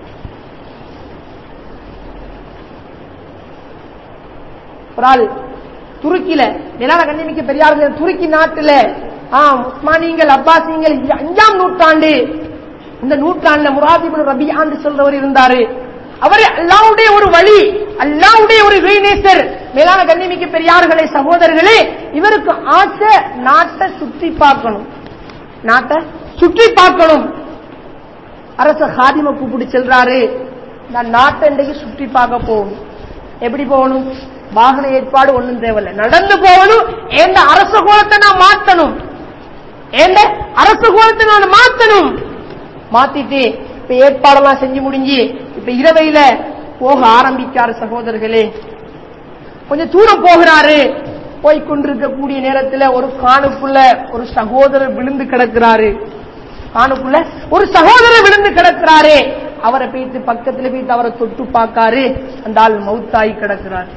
ஒரு ஆள் துருக்கியில நிலான கண்ணிமிக்க பெரியார்கள் துருக்கி நாட்டுல உஸ்மானியங்கள் அப்பாசியங்கள் அஞ்சாம் நூற்றாண்டு இந்த நூற்றாண்டுல முராதிபுல் ரபியாண்டு சொல்றவர் இருந்தாரு அவர் அல்லாவுடைய ஒரு வழி அல்லாவுடைய ஒரு வீணேசர் மேலான கண்ணிமிக்க பெரியார்களே சகோதரர்களே இவருக்கு ஆசை நாட்டை சுற்றி பார்க்கணும் நாட்டை சுற்றி பார்க்கணும் அரச ஹாதிம கூப்பிட்டு செல்றாரு நான் நாட்டை இன்றைக்கு சுற்றி பார்க்க போகணும் எப்படி போகணும் வாகன ஏற்பாடு ஒண்ணும் தேவையில்லை நடந்து போகணும் எந்த அரச கோலத்தை நான் மாத்தணும் எந்த அரச கோலத்தை நான் மாத்தணும் மாத்திட்டு இப்ப ஏற்பாடெல்லாம் செஞ்சு முடிஞ்சு இப்ப இரவையில போக ஆரம்பிக்காரு சகோதரர்களே கொஞ்சம் தூரம் போகிறாரு போய் கொண்டிருக்கக்கூடிய நேரத்தில் ஒரு காணுக்குள்ள ஒரு சகோதரர் விழுந்து கிடக்கிறாரு காணுக்குள்ள ஒரு சகோதரர் விழுந்து கிடக்கிறாரு அவரை போய்த்து பக்கத்துல போய்த்து அவரை தொட்டு பார்க்காரு அந்த ஆள் மவுத்தாகி கிடக்கிறார்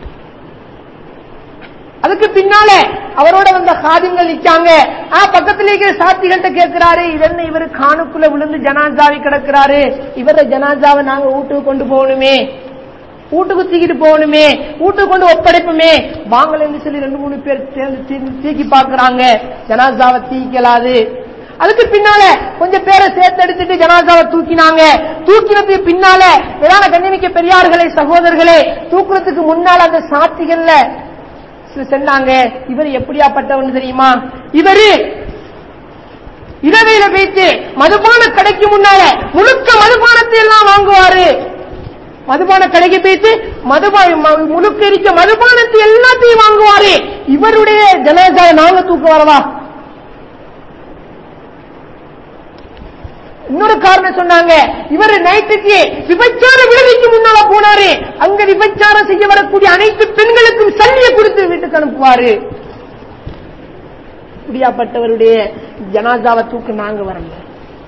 அதுக்கு பின்னால அவரோட வந்த காதிங்கள் நிக்காங்க பக்கத்துல இருக்கிற சாத்திகள்கிட்ட கேட்கிறாரு இதென்ன இவரு காணுக்குள்ள விழுந்து ஜனாஜாவி கிடக்கிறாரு இவர ஜனாஜாவை நாங்க வீட்டுக்கு கொண்டு போகணுமே வீட்டுக்கு தூக்கிட்டு போகணுமே வீட்டுக்கு கொண்டு ஒப்படைப்புமே வாங்கலன்னு சொல்லி ரெண்டு மூணு பேர் சேர்ந்து தூக்கி பாக்குறாங்க ஜனாஜாவை தீக்கலாது அதுக்கு பின்னால கொஞ்சம் பேரை சேர்த்தெடுத்துட்டு ஜனாசாவை தூக்கினாங்க தூக்கினதுக்கு பின்னால வேளாண் கண்ணிமிக்க பெரியார்களே சகோதரர்களே தூக்குறதுக்கு முன்னால அந்த சாத்திகள்ல சொன்னாங்க இவர் எப்படியாப்பட்டவன் தெரியுமா இவரு இரவையில போயிட்டு மதுபான கடைக்கு முன்னால முழுக்க மதுபானத்தை எல்லாம் வாங்குவாரு மதுபான கடைக்கு போயிட்டு மதுபா ம- முழுக்க இருக்க மதுபானத்தை எல்லாத்தையும் வாங்குவாரு இவருடைய ஜனாதா நாங்க தூக்க வரவா இன்னொரு காரணம் சொன்னாங்க இவர் நைட்டுக்கு விபச்சார விடுதிக்கு முன்னால போனாரு அங்க விபச்சாரம் செய்ய வரக்கூடிய அனைத்து பெண்களுக்கும் சல்லிய கொடுத்து வீட்டுக்கு அனுப்புவாரு இப்படியாப்பட்டவருடைய ஜனாதாவை தூக்க நாங்க வரல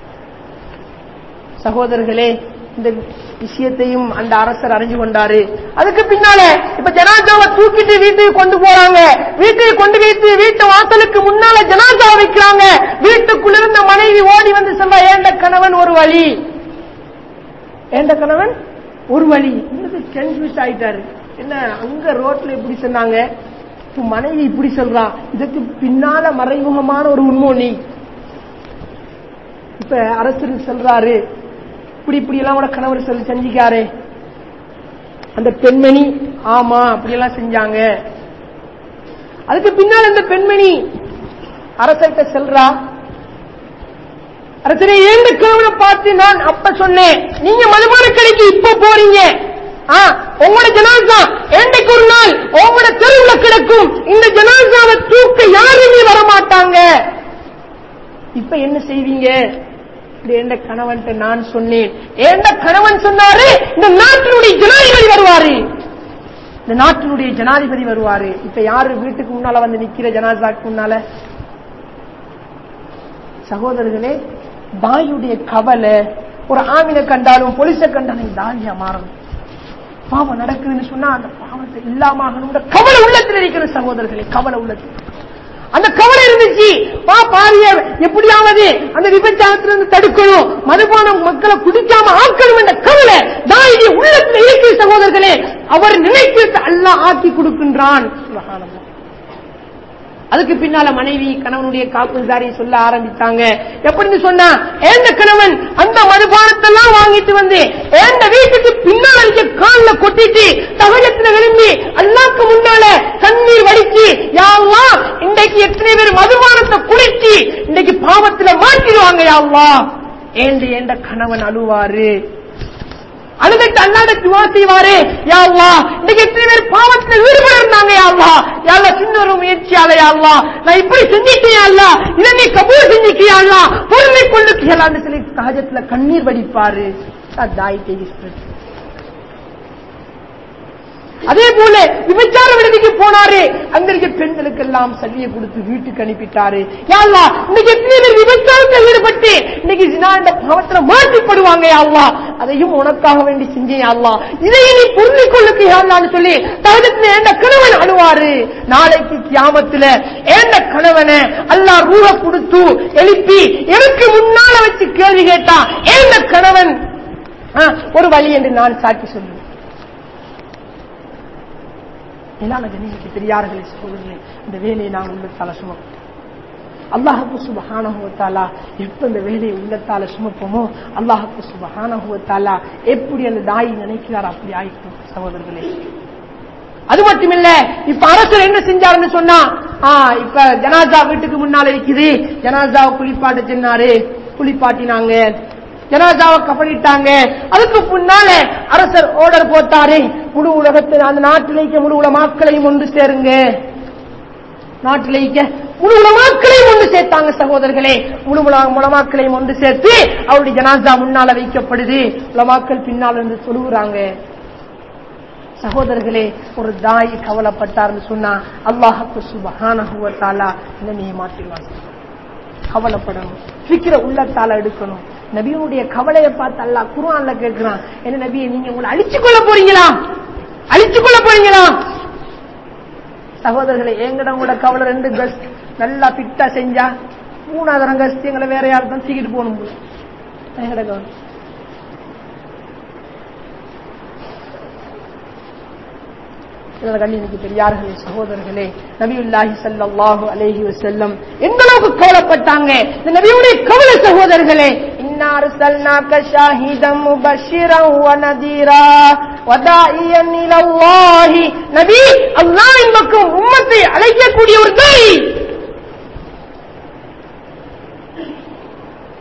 சகோதரர்களே இந்த விஷயத்தையும் அந்த அரசர் அறிஞ்சு கொண்டாரு அதுக்கு பின்னால இப்ப ஜனாதாவை தூக்கிட்டு வீட்டுக்கு கொண்டு போறாங்க வீட்டுக்கு கொண்டு வைத்து வீட்டு வாசலுக்கு முன்னால ஜனாதா வைக்கிறாங்க வீட்டுக்குள்ள இருந்த மனைவி ஓடி வந்து சொல்ல ஏண்ட கணவன் ஒரு வழி ஏண்ட கணவன் ஒரு வழி இன்னும் கன்ஃபியூஸ் ஆயிட்டாரு என்ன அங்க ரோட்ல இப்படி சொன்னாங்க இப்ப மனைவி இப்படி சொல்றான் இதுக்கு பின்னால மறைமுகமான ஒரு உண்மோனி இப்ப அரசர் சொல்றாரு இப்படி இப்படி எல்லாம் கூட கணவர் சொல்லி செஞ்சுக்காரு அந்த பெண்மணி ஆமா அப்படி எல்லாம் செஞ்சாங்க அதுக்கு பின்னால் அந்த பெண்மணி அரசர்கிட்ட செல்றா அரசரே ஏந்த கணவனை பார்த்து நான் அப்ப சொன்னேன் நீங்க மதுபான கடைக்கு இப்ப போறீங்க ஆ, உங்களோட ஜனாசா என்றைக்கு ஒரு நாள் உங்களோட தெருவுல கிடக்கும் இந்த ஜனாசாவை தூக்க யாருமே வர மாட்டாங்க இப்ப என்ன செய்வீங்க இப்படி எந்த கணவன் நான் சொன்னேன் எந்த கணவன் சொன்னாரு இந்த நாட்டினுடைய ஜனாதிபதி வருவாரு இந்த நாட்டினுடைய ஜனாதிபதி வருவாரு இப்ப யாரு வீட்டுக்கு முன்னால வந்து நிக்கிற ஜனாசாக்கு முன்னால சகோதரர்களே தாயுடைய கவலை ஒரு ஆவினை கண்டாலும் போலீஸை கண்டாலும் தாலியா மாறணும் பாவம் நடக்குதுன்னு சொன்னா அந்த பாவத்தை இல்லாம ஆகணும்ன்ற கவலை உள்ளத்தில் இருக்கிற சகோதரர்களே கவலை உள்ளத்தில் அந்த கவலை இருந்துச்சு பா பாரியர் எப்படியாவது அந்த விபச்சாரத்திலிருந்து தடுக்கணும் மதுபானம் மக்களை குடிக்காம ஆக்கணும் என்ற கவலை தாயுடைய உள்ளத்தில் இருக்கிற சகோதரர்களே அவர் நினைக்கிறது அல்லாஹ் ஆக்கி கொடுக்கின்றான் சுப்ஹானல்லாஹ். அதுக்கு பின்னால மனைவி கணவனுடைய காப்புதாரி சொல்ல ஆரம்பித்தாங்க எப்படின்னு சொன்னா ஏந்த கணவன் அந்த மதுபானத்தெல்லாம் வாங்கிட்டு வந்து ஏந்த வீட்டுக்கு பின்னால் இருக்க கால்ல கொட்டிட்டு தகஜத்துல விரும்பி அல்லாக்கு முன்னால கண்ணீர் வடிச்சு யாவா இன்றைக்கு எத்தனை பேர் மதுபானத்தை குடிச்சு இன்றைக்கு பாவத்துல மாட்டிடுவாங்க யாவா ஏந்த ஏந்த கணவன் அழுவாரு அழுதுட்டு அல்லாத துவா செய்வாரு யா அல்லாஹ் இன்னைக்கு எத்தனை பேர் பாவத்தில் ஈடுபட இருந்தாங்க யா அல்லாஹ் யா அல்லாஹ் சின்ன ஒரு முயற்சியால யா அல்லாஹ் நான் இப்படி செஞ்சிட்டேன் யா அல்லாஹ் இதை நீ கபூல் செஞ்சிட்டியா அல்லாஹ் பொறுமை கொள்ளுக்கு சொல்லி சகஜத்துல கண்ணீர் வடிப்பாரு தாய் தேவி அதே போல விபச்சார விடுதிக்கு போனாரு அங்க இருக்க பெண்களுக்கு எல்லாம் சல்லியை கொடுத்து வீட்டுக்கு அனுப்பிட்டாரு யா அல்லாஹ் இன்னைக்கு எத்தனை பேர் விபச்சாரத்தில் ஈடுபட்டு இன்னைக்கு ஜினா என்ற பாவத்துல மாட்டிப்படுவாங்க யா அல்லாஹ் அதையும் உனக்காக வேண்டி செஞ்சேன் யா அல்லாஹ் இதையும் நீ புரிந்து கொள்ளுக்கு யா அல்லாஹ்னு சொல்லி தகஜத்துல எந்த கணவன் அழுவாரு நாளைக்கு கியாமத்துல ஏண்ட கணவனை அல்லாஹ் ரூஹ கொடுத்து எழுப்பி எனக்கு முன்னால வச்சு கேள்வி கேட்டா ஏண்ட கணவன் ஆ, ஒரு வழி என்று நான் சாட்சி சொல்லுவேன் மேலான கணிக்கு பெரியார்களே சகோதரர்களே இந்த வேலையை நான் உள்ளத்தால சுமப்போம் அல்லாஹுக்கு சுபஹானஹுவத்தாலா எப்ப இந்த வேலையை உள்ளத்தால சுமப்போமோ அல்லாஹுக்கு சுபஹானஹுவத்தாலா எப்படி அந்த தாய் நினைக்கிறார் அப்படி ஆயிக்கும் சகோதரர்களே அது மட்டுமில்ல இப்ப அரசர் என்ன செஞ்சாருன்னு சொன்னா ஆ, இப்ப ஜனாசா வீட்டுக்கு முன்னால இருக்குது ஜனாசாவை குளிப்பாட்ட சொன்னாரு குளிப்பாட்டினாங்க ஜனாசாவை கப்பலிட்டாங்க அதுக்கு முன்னால அரசர் ஆர்டர் போட்டாரு முழு உலகத்தில் அந்த நாட்டில் இருக்க முழு உலக மக்களையும் ஒன்று சேருங்க நாட்டில் இருக்க முழு உலமாக்களையும் ஒன்று சேர்த்தாங்க சகோதரர்களே முழு உலக உலமாக்களையும் ஒன்று சேர்த்து அவருடைய ஜனாசா முன்னால வைக்கப்படுது உலமாக்கள் பின்னால் இருந்து சொல்லுகிறாங்க சகோதரர்களே ஒரு தாய் கவலைப்பட்டார்னு சொன்னா அல்லாஹுக்கு சுபஹானஹு வ தஆலா நிலைமையை மாற்றிடுவான் கவலைப்படணும் சிக்கிற உள்ளத்தால எடுக்கணும் நபியுடைய கவலையை பார்த்து அல்லாஹ் குர்ஆன்ல கேட்கிறான் என்ன நபியை நீங்க உங்களை அழிச்சு கொள்ள போறீங்களா அழிச்சு கொள்ள போறீங்களா சகோதரர்களே எங்கட கூட கவலை ரெண்டு கஸ்ட் நல்லா பிட்டா செஞ்சா மூணாவது கஸ்ட் எங்களை வேற யாரும் தான் தூக்கிட்டு போகணும் போல. எங்கட கவலை கண்ணியனுக்கு பெரியார்களே சகோதரர்களே நபியுல்லாஹி ஸல்லல்லாஹு அலைஹி வஸல்லம் எந்த அளவுக்கு கவலைப்பட்டாங்க இந்த நபியுடைய கவலை சகோதரர்களே இன்னா அர்சல்னாக ஷாஹிதம் முபஷ்ஷிரன் வ நதீரா வதாஇயன் இலல்லாஹி நபி அல்லாஹ்வின் பக்கம் உம்மத்தை அழைக்கக்கூடிய ஒரு தாய்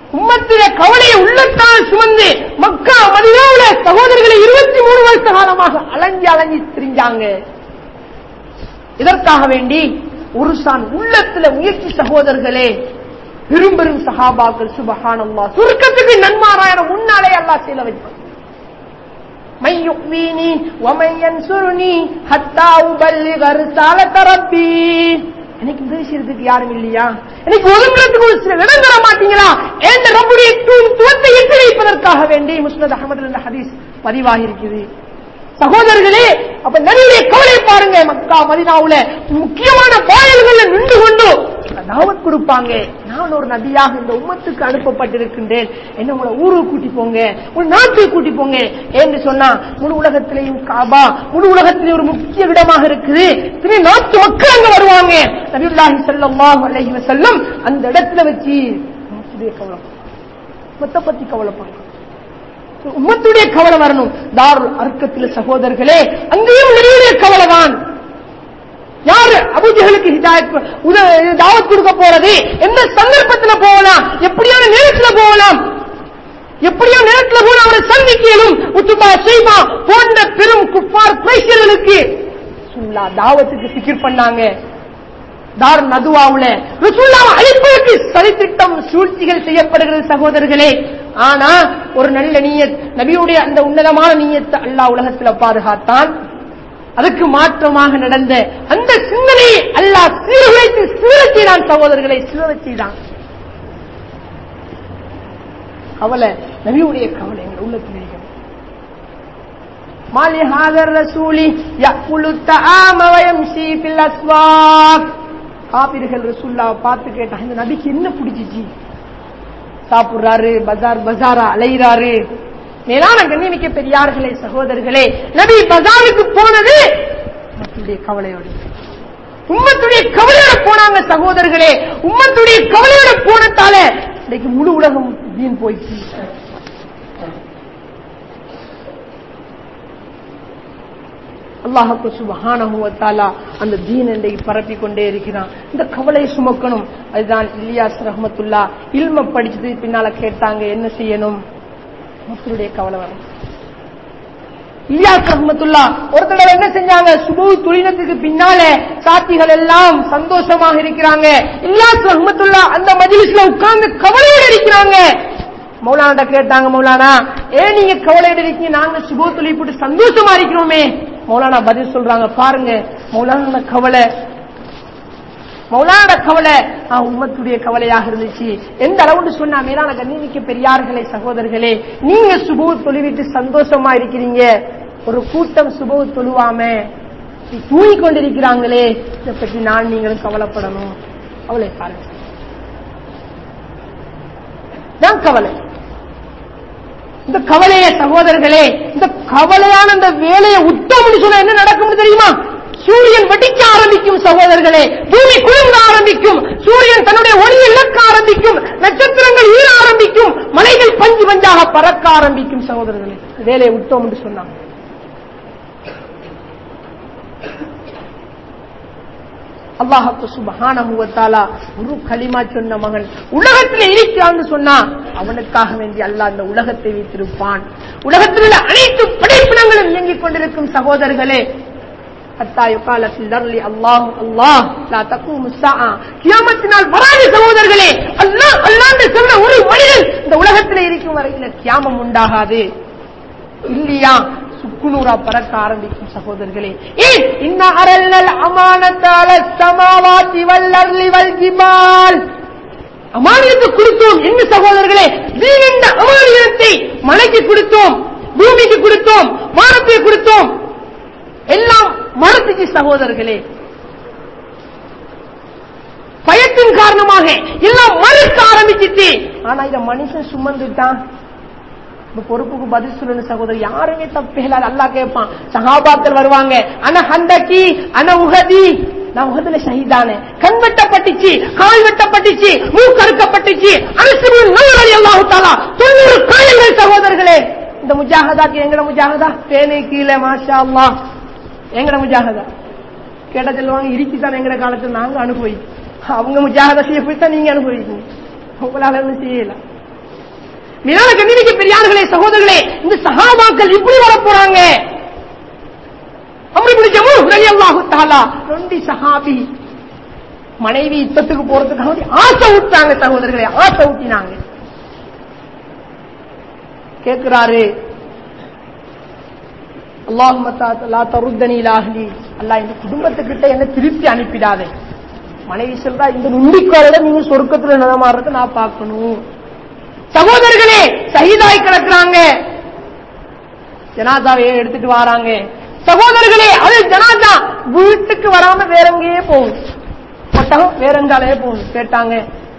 உம்மத்திலே கவலையை உள்ளத்தால் சுமந்து மக்கா மதினாவுல சகோதரர்களை இருபத்தி மூணு வருஷ காலமாக அலைஞ்சு அலைஞ்சு திரிஞ்சாங்க இதற்காக வேண்டி ஒரு சான் உள்ளத்துல முயற்சி சகோதரர்களே பெரும் பெரும் சஹாபாக்கள் சுபஹானல்லா சுருக்கத்துக்கு நன்மாராயண முன்னாலே அல்லாஹ் செய்ய வைப்பான் من يؤويني ومن ينصرني حتى أبلغ رسالة ربي எனக்கு உதவி செய்யறதுக்கு யாரும் இல்லையா எனக்கு ஒதுங்குறதுக்கு ஒரு சில இடம் தர மாட்டீங்களா என்ற ரப்புடைய துவத்தை எட்டு வைப்பதற்காக வேண்டி முஸ்னத் அகமது என்ற ஹதீஸ் பதிவாகி இருக்குது சகோதரர்களே அப்ப நபியுடைய கவலை பாருங்க மக்கா மதினாவுல முக்கியமான வாயில்கள்ல நின்று கொண்டு தாவத் கொடுப்பாங்க நான் ஒரு நபியாக இந்த உம்மத்துக்கு அனுப்பப்பட்டிருக்கின்றேன் என்ன உங்களை ஊருக்கு கூட்டி போங்க ஒரு நாட்டுக்கு கூட்டி போங்க என்று சொன்னா முழு உலகத்திலேயும் காபா முழு உலகத்திலேயும் ஒரு முக்கிய இடமாக இருக்குது இத்தனை நாட்டு மக்கள் அங்க வருவாங்க நபியுல்லாஹி ஸல்லல்லாஹு அலைஹி வஸல்லம் அந்த இடத்துல வச்சு உம்மத்துடைய கவலை உம்மத்தை பத்தி கவலைப்படுறாங்க உம்மத்துடைய கவலை வரணும் தாருல் அர்க்கத்தில் சகோதரர்களே அங்கேயும் நிறைய கவலை தான் யாரு அபுஜகளுக்கு ஹிதாயத் உத- தாவத் கொடுக்க போறது எந்த சந்தர்ப்பத்துல போகலாம் எப்படியான நேரத்துல போகலாம் எப்படியோ நேரத்துல போல அவரை சந்திக்கலும் உத்துபா செய்மா போன்ற பெரும் குப்பார் குறைசியர்களுக்கு சுல்லா தாவத்துக்கு சிக்கிர் பண்ணாங்க தார் நதுவாவுல ரசூல்லாவை அழிப்பதற்கு சதித்திட்டம் சூழ்ச்சிகள் செய்யப்படுகிறது சகோதரர்களே ஆனா ஒரு நல்ல நீயத் நபியுடைய அந்த உன்னதமான நீயத்தை அல்லாஹ் உலகத்துல பாதுகாத்தான் அதுக்கு மாற்றமாக நடந்த அந்த சிந்தனையை அல்லாஹ் சீர்குலைத்து சீரச் செய்தான் சகோதரர்களை சீரச் செய்தான் கவலை நபியுடைய கவலை எங்கள் உள்ளத்தில் இருக்கிறது ما لهذا الرسول يأكل الطعام ويمشي في الأسواق காபிர்கள் ரசூல்லாவை பார்த்து கேட்டாங்க இந்த நபிக்கு என்ன பிடிச்சிச்சு சாப்பிடுறாரு பஜார் பஜாரா அலைகிறாரு மேலான கண்ணியமிக்க பெரியார்களே சகோதரர்களே நபி பஜாருக்கு போனது உம்மத்துடைய கவலையோடு உம்மத்துடைய கவலையோட போனாங்க சகோதரர்களே உம்மத்துடைய கவலையோட போனதால இன்னைக்கு முழு உலகம் வீண் போயிடுச்சு அல்லாஹுக்கு சுபஹானஹு வ தஆலா அந்த தீன் இன்றைக்கு பரப்பி கொண்டே இருக்கிறான் இந்த கவலையை சுமக்கணும் அதுதான் இலியாஸ் ரஹ்மத்துல்லா இல்ம படிச்சது பின்னால கேட்டாங்க என்ன செய்யணும் மக்களுடைய கவலை வரும் இலியாஸ் ரஹ்மத்துல்லா ஒரு தடவை என்ன செஞ்சாங்க சுபு துளினத்துக்கு பின்னால சாத்திகள் எல்லாம் சந்தோஷமாக இருக்கிறாங்க இலியாஸ் ரஹ்மத்துல்லா அந்த மஜ்லிஸ்ல உட்கார்ந்து கவலையோடு இருக்கிறாங்க மௌலானா கேட்டாங்க மௌலானா ஏன் நீங்க கவலையோட இருக்கீங்க நாங்க சுபோ துளி போட்டு சந்தோஷமா இருக்கிறோமே மௌலானா பதில் சொல்றாங்க பாருங்க மௌலானா கவலை மௌலான கவலை ஆ, உம்மத்துடைய கவலையாக இருந்துச்சு எந்த அளவுன்னு சொன்னா மேலான கண்ணிமிக்க பெரியார்களே சகோதரர்களே நீங்க சுபு தொழுவிட்டு சந்தோஷமா இருக்கிறீங்க ஒரு கூட்டம் சுபு தொழுவாம தூங்கிக் கொண்டிருக்கிறாங்களே இதை பற்றி நான் நீங்களும் கவலைப்படணும் கவலை பாருங்க தான் கவலை இந்த கவலைய சகோதரர்களே இந்த கவலையான இந்த வேலையை விட்டோம்னு சொன்னா என்ன நடக்கும்னு தெரியுமா சூரியன் வெடிக்க ஆரம்பிக்கும் சகோதரர்களே பூமி குளிர்ந்த ஆரம்பிக்கும் சூரியன் தன்னுடைய ஒளியை இழக்க ஆரம்பிக்கும் நட்சத்திரங்கள் ஈர ஆரம்பிக்கும் மலைகள் பஞ்சு பஞ்சாக பறக்க ஆரம்பிக்கும் சகோதரர்களே வேலையை விட்டோம் என்று சொன்னாங்க அல்லாஹு சுபஹானஹு வ தஆலா ஒரு கலிமா சொன்ன மகன் உலகத்தில் இருக்கிறான்னு சொன்னா அவனுக்காக வேண்டி அல்லாஹ் அந்த உலகத்தை வைத்திருப்பான் உலகத்தில் உள்ள அனைத்து படைப்பினங்களும் இயங்கிக் கொண்டிருக்கும் சகோதரர்களே حتى يقال في الأرض الله الله لا تقوم الساعة கியாமத்தினால் வராது சகோதரர்களே அல்லாஹ் அல்லாஹ் சொன்ன ஒரு மனிதன் இந்த உலகத்தில் இருக்கும் வரையில கியாமம் உண்டாகாது இல்லையா சுக்குநூறா பறக்க ஆரம்பிக்கும் சகோதரர்களே ஏன் இன்ன அரல்லல் அமானத்தால சமாவாத்தி வல்லர்லி வல்ஜிபால் அமானியத்தை கொடுத்தோம் என்ன சகோதரர்களே வீணென்ற அமானியத்தை மலைக்கு கொடுத்தோம் பூமிக்கு கொடுத்தோம் வானத்தை கொடுத்தோம் எல்லாம் மறுத்துச்சு சகோதரர்களே பயத்தின் காரணமாக எல்லாம் மறுக்க ஆரம்பிச்சிட்டு ஆனா இத மனுஷன் சுமந்துட்டான் இந்த பொறுப்புக்கு பதில் சொல்லணும் சகோதரர் யாருமே தப்பு இல்லாத அல்லாஹ் கேட்பான் சஹாபாக்கள் வருவாங்க அன ஹந்தகி அன உகதி நான் உகதுல ஷஹீதானே கண் வெட்டப்பட்டுச்சு கால் வெட்டப்பட்டுச்சு மூக்கு அறுக்கப்பட்டுச்சு அரசு நூறு அல்லாஹு தாலா தொண்ணூறு காயங்கள் சகோதரர்களே இந்த முஜாகதாக்கு எங்கட முஜாகதா பேனை கீழே மாஷா அல்லாஹ் எங்கட முஜாகதா கேட்ட சொல்லுவாங்க இடிச்சுதான் எங்கட காலத்துல நாங்க அனுபவி அவங்க முஜாகதா செய்ய போய் தான் நீங்க அனுபவிக்கணும் உங்களால ஒண்ணும் செய்யல மேலான கண்ணிமிக்க பெரியார்களே சகோதரர்களே இந்த சஹாபாக்கள் இப்படி வர போறாங்க அப்படி ஜம்மு ரலியல்லாஹு தஆலா ரெண்டு சஹாபி மனைவி யுத்தத்துக்கு போறதுக்காக வேண்டி ஆசை விட்டாங்க சகோதரர்களே ஆசை ஊட்டினாங்க கேட்கிறாரு அல்லாஹ் தருத்தனி லாஹ்லி அல்லாஹ் இந்த குடும்பத்துக்கிட்ட என்ன திருப்பி அனுப்பிடாதே மனைவி சொல்றா இந்த நுண்டிக்காரோட நீங்க சொர்க்கத்துல நலமாறத நான் பார்க்கணும் சகோதரர்களே சகிதாய் கிடக்குறாங்க ஜனாதாவையே எடுத்துட்டு வராங்க சகோதரர்களே அது ஜனாதா வீட்டுக்கு வராம வேற எங்கேயே போகும் ஒட்டகம் வேற எங்காலே போகும் கேட்டாங்க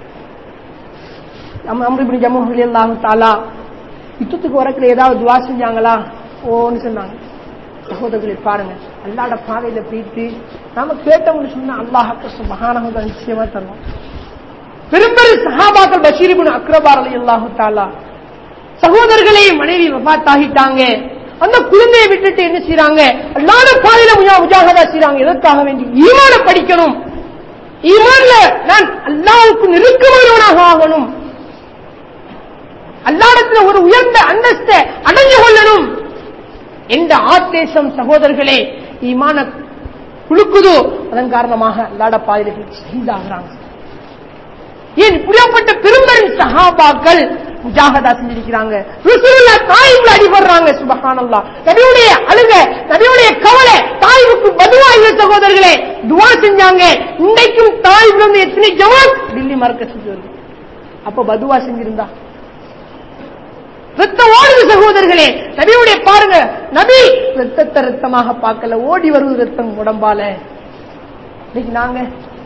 அம்ரிபின் ஜம்மு அல்லாஹு தாலா யுத்தத்துக்கு வரக்குள்ள ஏதாவது துவா செஞ்சாங்களா ஓன்னு சொன்னாங்க சகோதரர்களை பாருங்க அல்லாட பாதையில போயிட்டு நாம கேட்டோம்னு சொன்னா அல்லாஹ் மகானக நிச்சயமா தருவோம் பெரும்பெரும் சஹாபாக்கள் பஷீரிபின் அக்ரபார் அலி அல்லாஹு தாலா சகோதரர்களே மனைவி வபாத்தாகிட்டாங்க அந்த குழந்தையை விட்டுட்டு என்ன செய்யறாங்க அல்லாத பாதையில முஜா- முஜாஹதா செய்யறாங்க எதற்காக வேண்டி ஈமான படிக்கணும் ஈமான்ல நான் அல்லாவுக்கு நெருக்கமானவனாக ஆகணும் அல்லாடத்துல ஒரு உயர்ந்த அந்தஸ்த அடைஞ்சு கொள்ளணும் எந்த ஆத்தேசம் சகோதரர்களே ஈமான குலுக்குதோ அதன் காரணமாக அல்லாட பாதையில் செய்தாகிறாங்க ஏன் இப்படியாப்பட்ட பெரும்பெரும் சஹாபாக்கள் முஜாகதா செஞ்சிருக்கிறாங்க ருசூலுல்லா தாயிப்ல அடிபடுறாங்க சுபஹானல்லாஹ் நபியுடைய அழுக நபியுடைய கவலை தாயிவுக்கு பதுவா இல்ல சகோதரர்களே துவா செஞ்சாங்க இன்றைக்கும் தாயிப்ல இருந்து எத்தனை ஜவான் டில்லி மறக்க செஞ்சு அப்ப பதுவா செஞ்சிருந்தா ரத்தம் ஓடுது சகோதரர்களே நபியுடைய பாருங்க நபி ரத்தத்தை ரத்தமாக பார்க்கல ஓடி வருவது ரத்தம் உடம்பால இன்னைக்கு நாங்க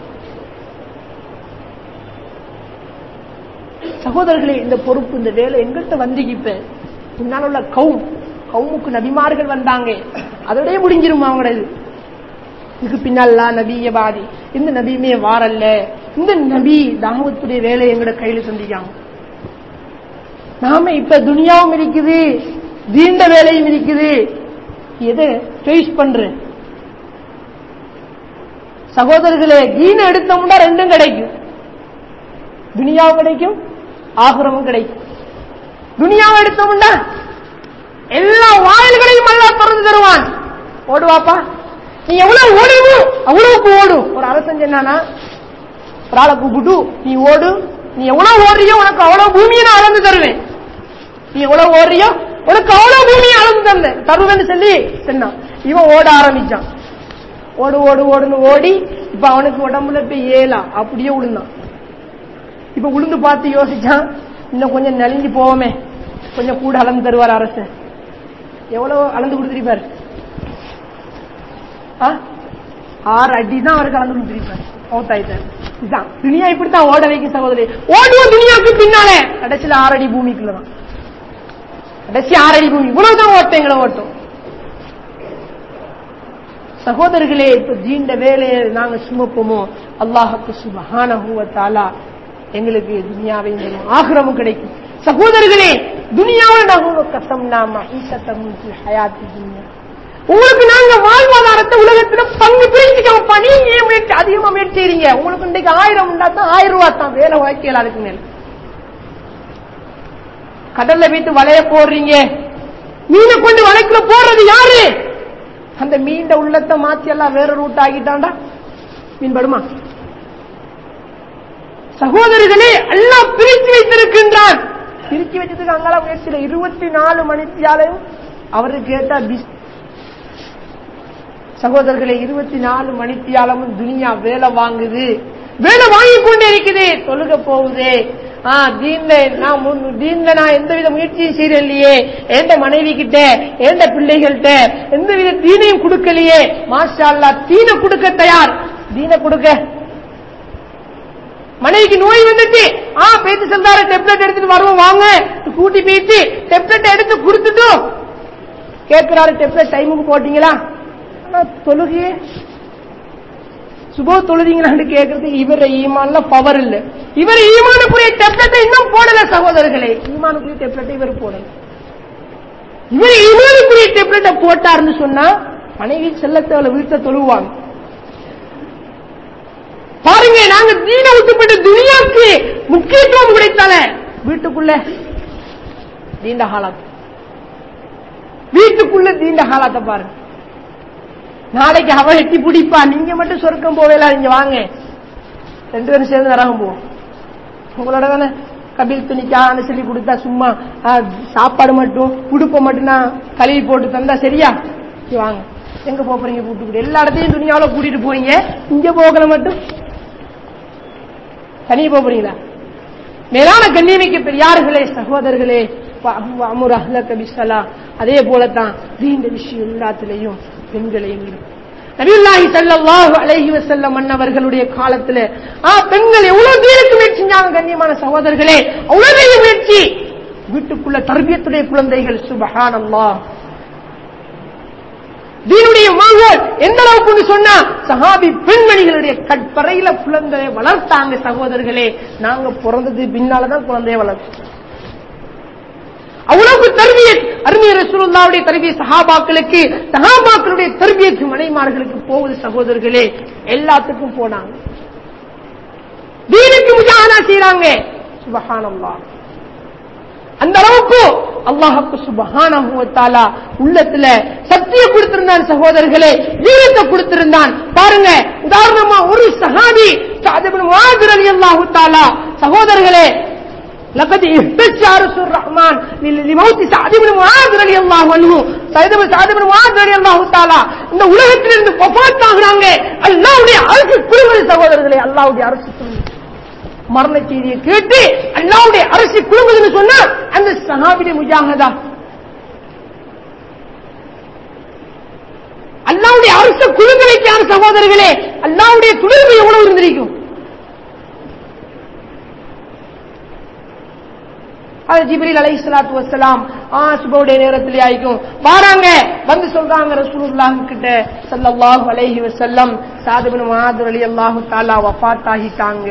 சகோதரர்களே இந்த பொறுப்பு இந்த வேலை எங்கிட்ட வந்தீங்க இப்ப முன்னால் உள்ள கவும் கவுமுக்கு நபிமார்கள் வந்தாங்க அதோடய முடிஞ்சிரும் அவங்களது இதுக்கு பின்னாலா நபிய பாதி இந்த நபியுமே வாரல்ல இந்த நபி தாவத்துடைய வேலை எங்கட கையில சந்திக்காம நாம இப்ப துனியாவும் இருக்குது தீண்ட வேலையும் இருக்குது எதை சாய்ஸ் பண்ற சகோதரர்களே தீன எடுத்தோம்னா ரெண்டும் கிடைக்கும் துனியாவும் கிடைக்கும் ஆகுரமும் கிடைக்கும் துனியாவை எடுத்தோம்னா எல்லா வாயில்களையும் அல்லா திறந்து தருவான் ஓடுவாப்பா நீ எவ்வளவு ஓடுமோ அவ்வளவுக்கு ஓடும் ஒரு அரசன் சொன்னானா ஒரு ஆளை கூப்பிட்டு நீ ஓடு நீ எவ்வளவு ஓடுறியோ உனக்கு அவ்வளவு பூமியை நான் அளந்து தருவேன் நீ எவ்வளவு ஓடுறியோ உனக்கு அவ்வளவு பூமியை அளந்து தந்தேன் தருவேன்னு சொல்லி சொன்னான் இவன் ஓட ஆரம்பிச்சான் ஓடு ஓடு ஓடுன்னு ஓடி இப்ப அவனுக்கு உடம்புல இப்ப ஏலா அப்படியே விழுந்தான் இப்ப உளுந்து பார்த்து யோசிச்சான் இன்னும் கொஞ்சம் நலிஞ்சு போவோமே கொஞ்சம் கூட அளந்து தருவார் அரசு எவ்வளவு அளந்து கொடுத்திருப்பார் ஆ? ஆறு அடி தான் அவருக்கு அளந்து கொடுத்திருப்பார் மௌத்தாயிட்டார் இதுதான் துணியா இப்படித்தான் ஓட வைக்க சகோதரி ஓடுவோம் துணியாவுக்கு பின்னாலே கடைசியில ஆறு அடி பூமிக்குள்ளதான் கடைசி ஆறு அடி பூமி இவ்வளவுதான் ஓட்டம் எங்களை ஓட்டம் சகோதரர்களே இப்ப ஜீண்ட வேலையை நாங்க சுமப்போமோ அல்லாஹுக்கு சுபஹானஹு தாலா எங்களுக்கு துனியாவையும் தரும் ஆகிரமும் கிடைக்கும் சகோதரர்களே துனியாவை நாங்க கசம் நாம ஈசத்தம் ஹயாத்தி துனியா உங்களுக்கு நாங்க வாழ்வாதாரத்தை உலகத்துல பங்கு பிரிச்சுக்கோப்பா நீங்க ஏன் முயற்சி அதிகமா முயற்சி செய்றீங்க உங்களுக்கு இன்றைக்கு ஆயிரம் உண்டா தான் ஆயிரம் ரூபாய் தான் வேலை வாய்க்கல அதுக்கு மேல கடல்ல வீட்டு வலைய போடுறீங்க மீனை கொண்டு வலைக்குள்ள போடுறது யாரு அந்த மீண்ட உள்ளத்தை மாத்தி எல்லாம் வேற ரூட் ஆகிட்டாண்டா மீன் படுமா சகோதரர்களே எல்லாம் பிரித்து வைத்திருக்கின்றான் பிரித்து வச்சதுக்கு அங்கால முயற்சியில இருபத்தி நாலு மணித்தியாலையும் அவருக்கு கேட்டா பிஸ் சகோதரர்களே இருபத்தி நாலு மணித்தியாலமும் துனியா வேலை வாங்குது வேலை வாங்கி கொண்டே இருக்குது தொழுக போகுது ஆ தீன்ல நான் முன்- தீன்ல நான் எந்த வித முயற்சியும் செய்யறேன் இல்லையே எந்த மனைவி கிட்ட எந்த பிள்ளைகள்கிட்ட எந்த வித தீனையும் கொடுக்கலையே மாஷா அல்லாஹ் தீனை கொடுக்க தயார் தீனை கொடுக்க மனைவிக்கு நோய் வந்துட்டு ஆ பேத்து செல்றாரு டெப்லெட் எடுத்துட்டு வருவோம் வாங்க கூட்டி போயிட்டு டெப்லெட் எடுத்து கொடுத்துட்டு கேட்கிறாரு டெப்லெட் டைமுக்கு போட்டீங்களா ஆனா தொழுகையே சுபோ தொழுதீங்களான்னு கேட்கறது இவர ஈமான்ல பவர் இல்ல இவர் ஈமானுக்குரிய டெப்லெட்டை இன்னும் போடல சகோதரர்களே ஈமானுக்குரிய டெப்லெட்டை இவர் போடல இவர் ஈமானுக்குரிய டெப்லெட்டை போட்டாருன்னு சொன்னா மனைவி செல்லத்தவளை வீட்டை தொழுவாங்க பாருங்க நாங்க தீன விட்டுப்பட்டு துனியாக்கு முக்கியத்துவம் கிடைத்தால வீட்டுக்குள்ள தீண்ட ஹாலாத் வீட்டுக்குள்ள தீண்ட ஹாலாத்த பாருங்க நாளைக்கு அவன் எட்டி பிடிப்பா நீங்க மட்டும் சொர்க்கம் போவேலாம் நீங்க வாங்க ரெண்டு பேரும் சேர்ந்து நரகம் போவோம் உங்களோட தானே கபில் துணிக்கான்னு சொல்லி கொடுத்தா சும்மா ஆ, சாப்பாடு மட்டும் உடுப்பை மட்டும் நான் கழுவி போட்டு தந்தா சரியா சரி, வாங்க எங்க போப் போறீங்க கூட்டு எல்லா இடத்தையும் துணியாவில கூட்டிட்டு போறீங்க இங்க போகல மட்டும் தனியே போப் போறீங்களா மேலான கண்ணியமிக்க பெரியார்களே சகோதரர்களே அமுர் அஹ்லக பிஸ்ஸலா அதே போலத்தான் தீண்ட விஷயம் எல்லாத்திலையும் பெண்களையும் இருக்கு. நபியுல்லாஹி ஸல்லல்லாஹு அலைஹி வஸல்லம் அன்னவர்களுடைய காலத்துல ஆ பெண்கள் எவ்வளவு தீனுக்கு முயற்சி செஞ்சாங்க கண்ணியமான சகோதரர்களே அவ்வளவு பெரிய முயற்சி வீட்டுக்குள்ள தர்பியத்துடைய குழந்தைகள் சுபஹானல்லாஹ் தீனுடைய மாங்கோல் எந்த அளவுக்கு சொன்னா சஹாபி பெண்மணிகளுடைய கற்பறையில குழந்தையை வளர்த்தாங்க சகோதரர்களே நாங்க பிறந்தது பின்னாலதான் குழந்தைய வளர்த்தோம் அவ்வளவு தர்பியத் அருமைய ரசூலுல்லாவுடைய தர்பிய சஹாபாக்களுக்கு சஹாபாக்களுடைய தர்பியத்து மனைமார்களுக்கு போகுது சகோதரர்களே எல்லாத்துக்கும் போனாங்க தீனுக்கு முஜாஹதா செய்றாங்க சுபஹானல்லாஹ் அந்த அளவுக்கு அல்லாஹுக்கு சுபஹானஹு வ தஆலா உள்ளத்துல சக்தியை கொடுத்திருந்தான் சகோதரர்களே வீரத்தை கொடுத்திருந்தான் பாருங்க உதாரணமா ஒரு சஹாபி சஅத் இப்னு முஆத் ரலியல்லாஹு தஆலா சகோதரர்களே لقد اهتز رسول الرحمن لموت سعد بن معاذ رضي الله عنه سعد بن سعد بن معاذ رضي الله تعالى இந்த உலகத்திலிருந்து வஃபாத் ஆகுறாங்க அல்லாஹ்வுடைய அரசு குழுமதி சகோதரர்களே அல்லாஹ்வுடைய அரசு குழுமதி மரண செய்தியை கேட்டு அல்லாவுடைய அரசு குழுங்குதுன்னு சொன்னா அந்த சஹாபிடைய முஜாகதா அல்லாவுடைய அரசு குழுங்க வைக்கான சகோதரர்களே அல்லாவுடைய துணிவு எவ்வளவு இருந்திருக்கும் அது ஜிப்ரீல் அலை சலாத்து வசலாம் ஆ சுபவுடைய நேரத்திலே ஆயிக்கும் வாராங்க வந்து சொல்றாங்க ரசூலுல்லாஹ் கிட்ட ஸல்லல்லாஹு அலைஹி வஸல்லம் சாத் இப்னு முஆத் ரலியல்லாஹு தஆலா வஃபாத் ஆகிட்டாங்க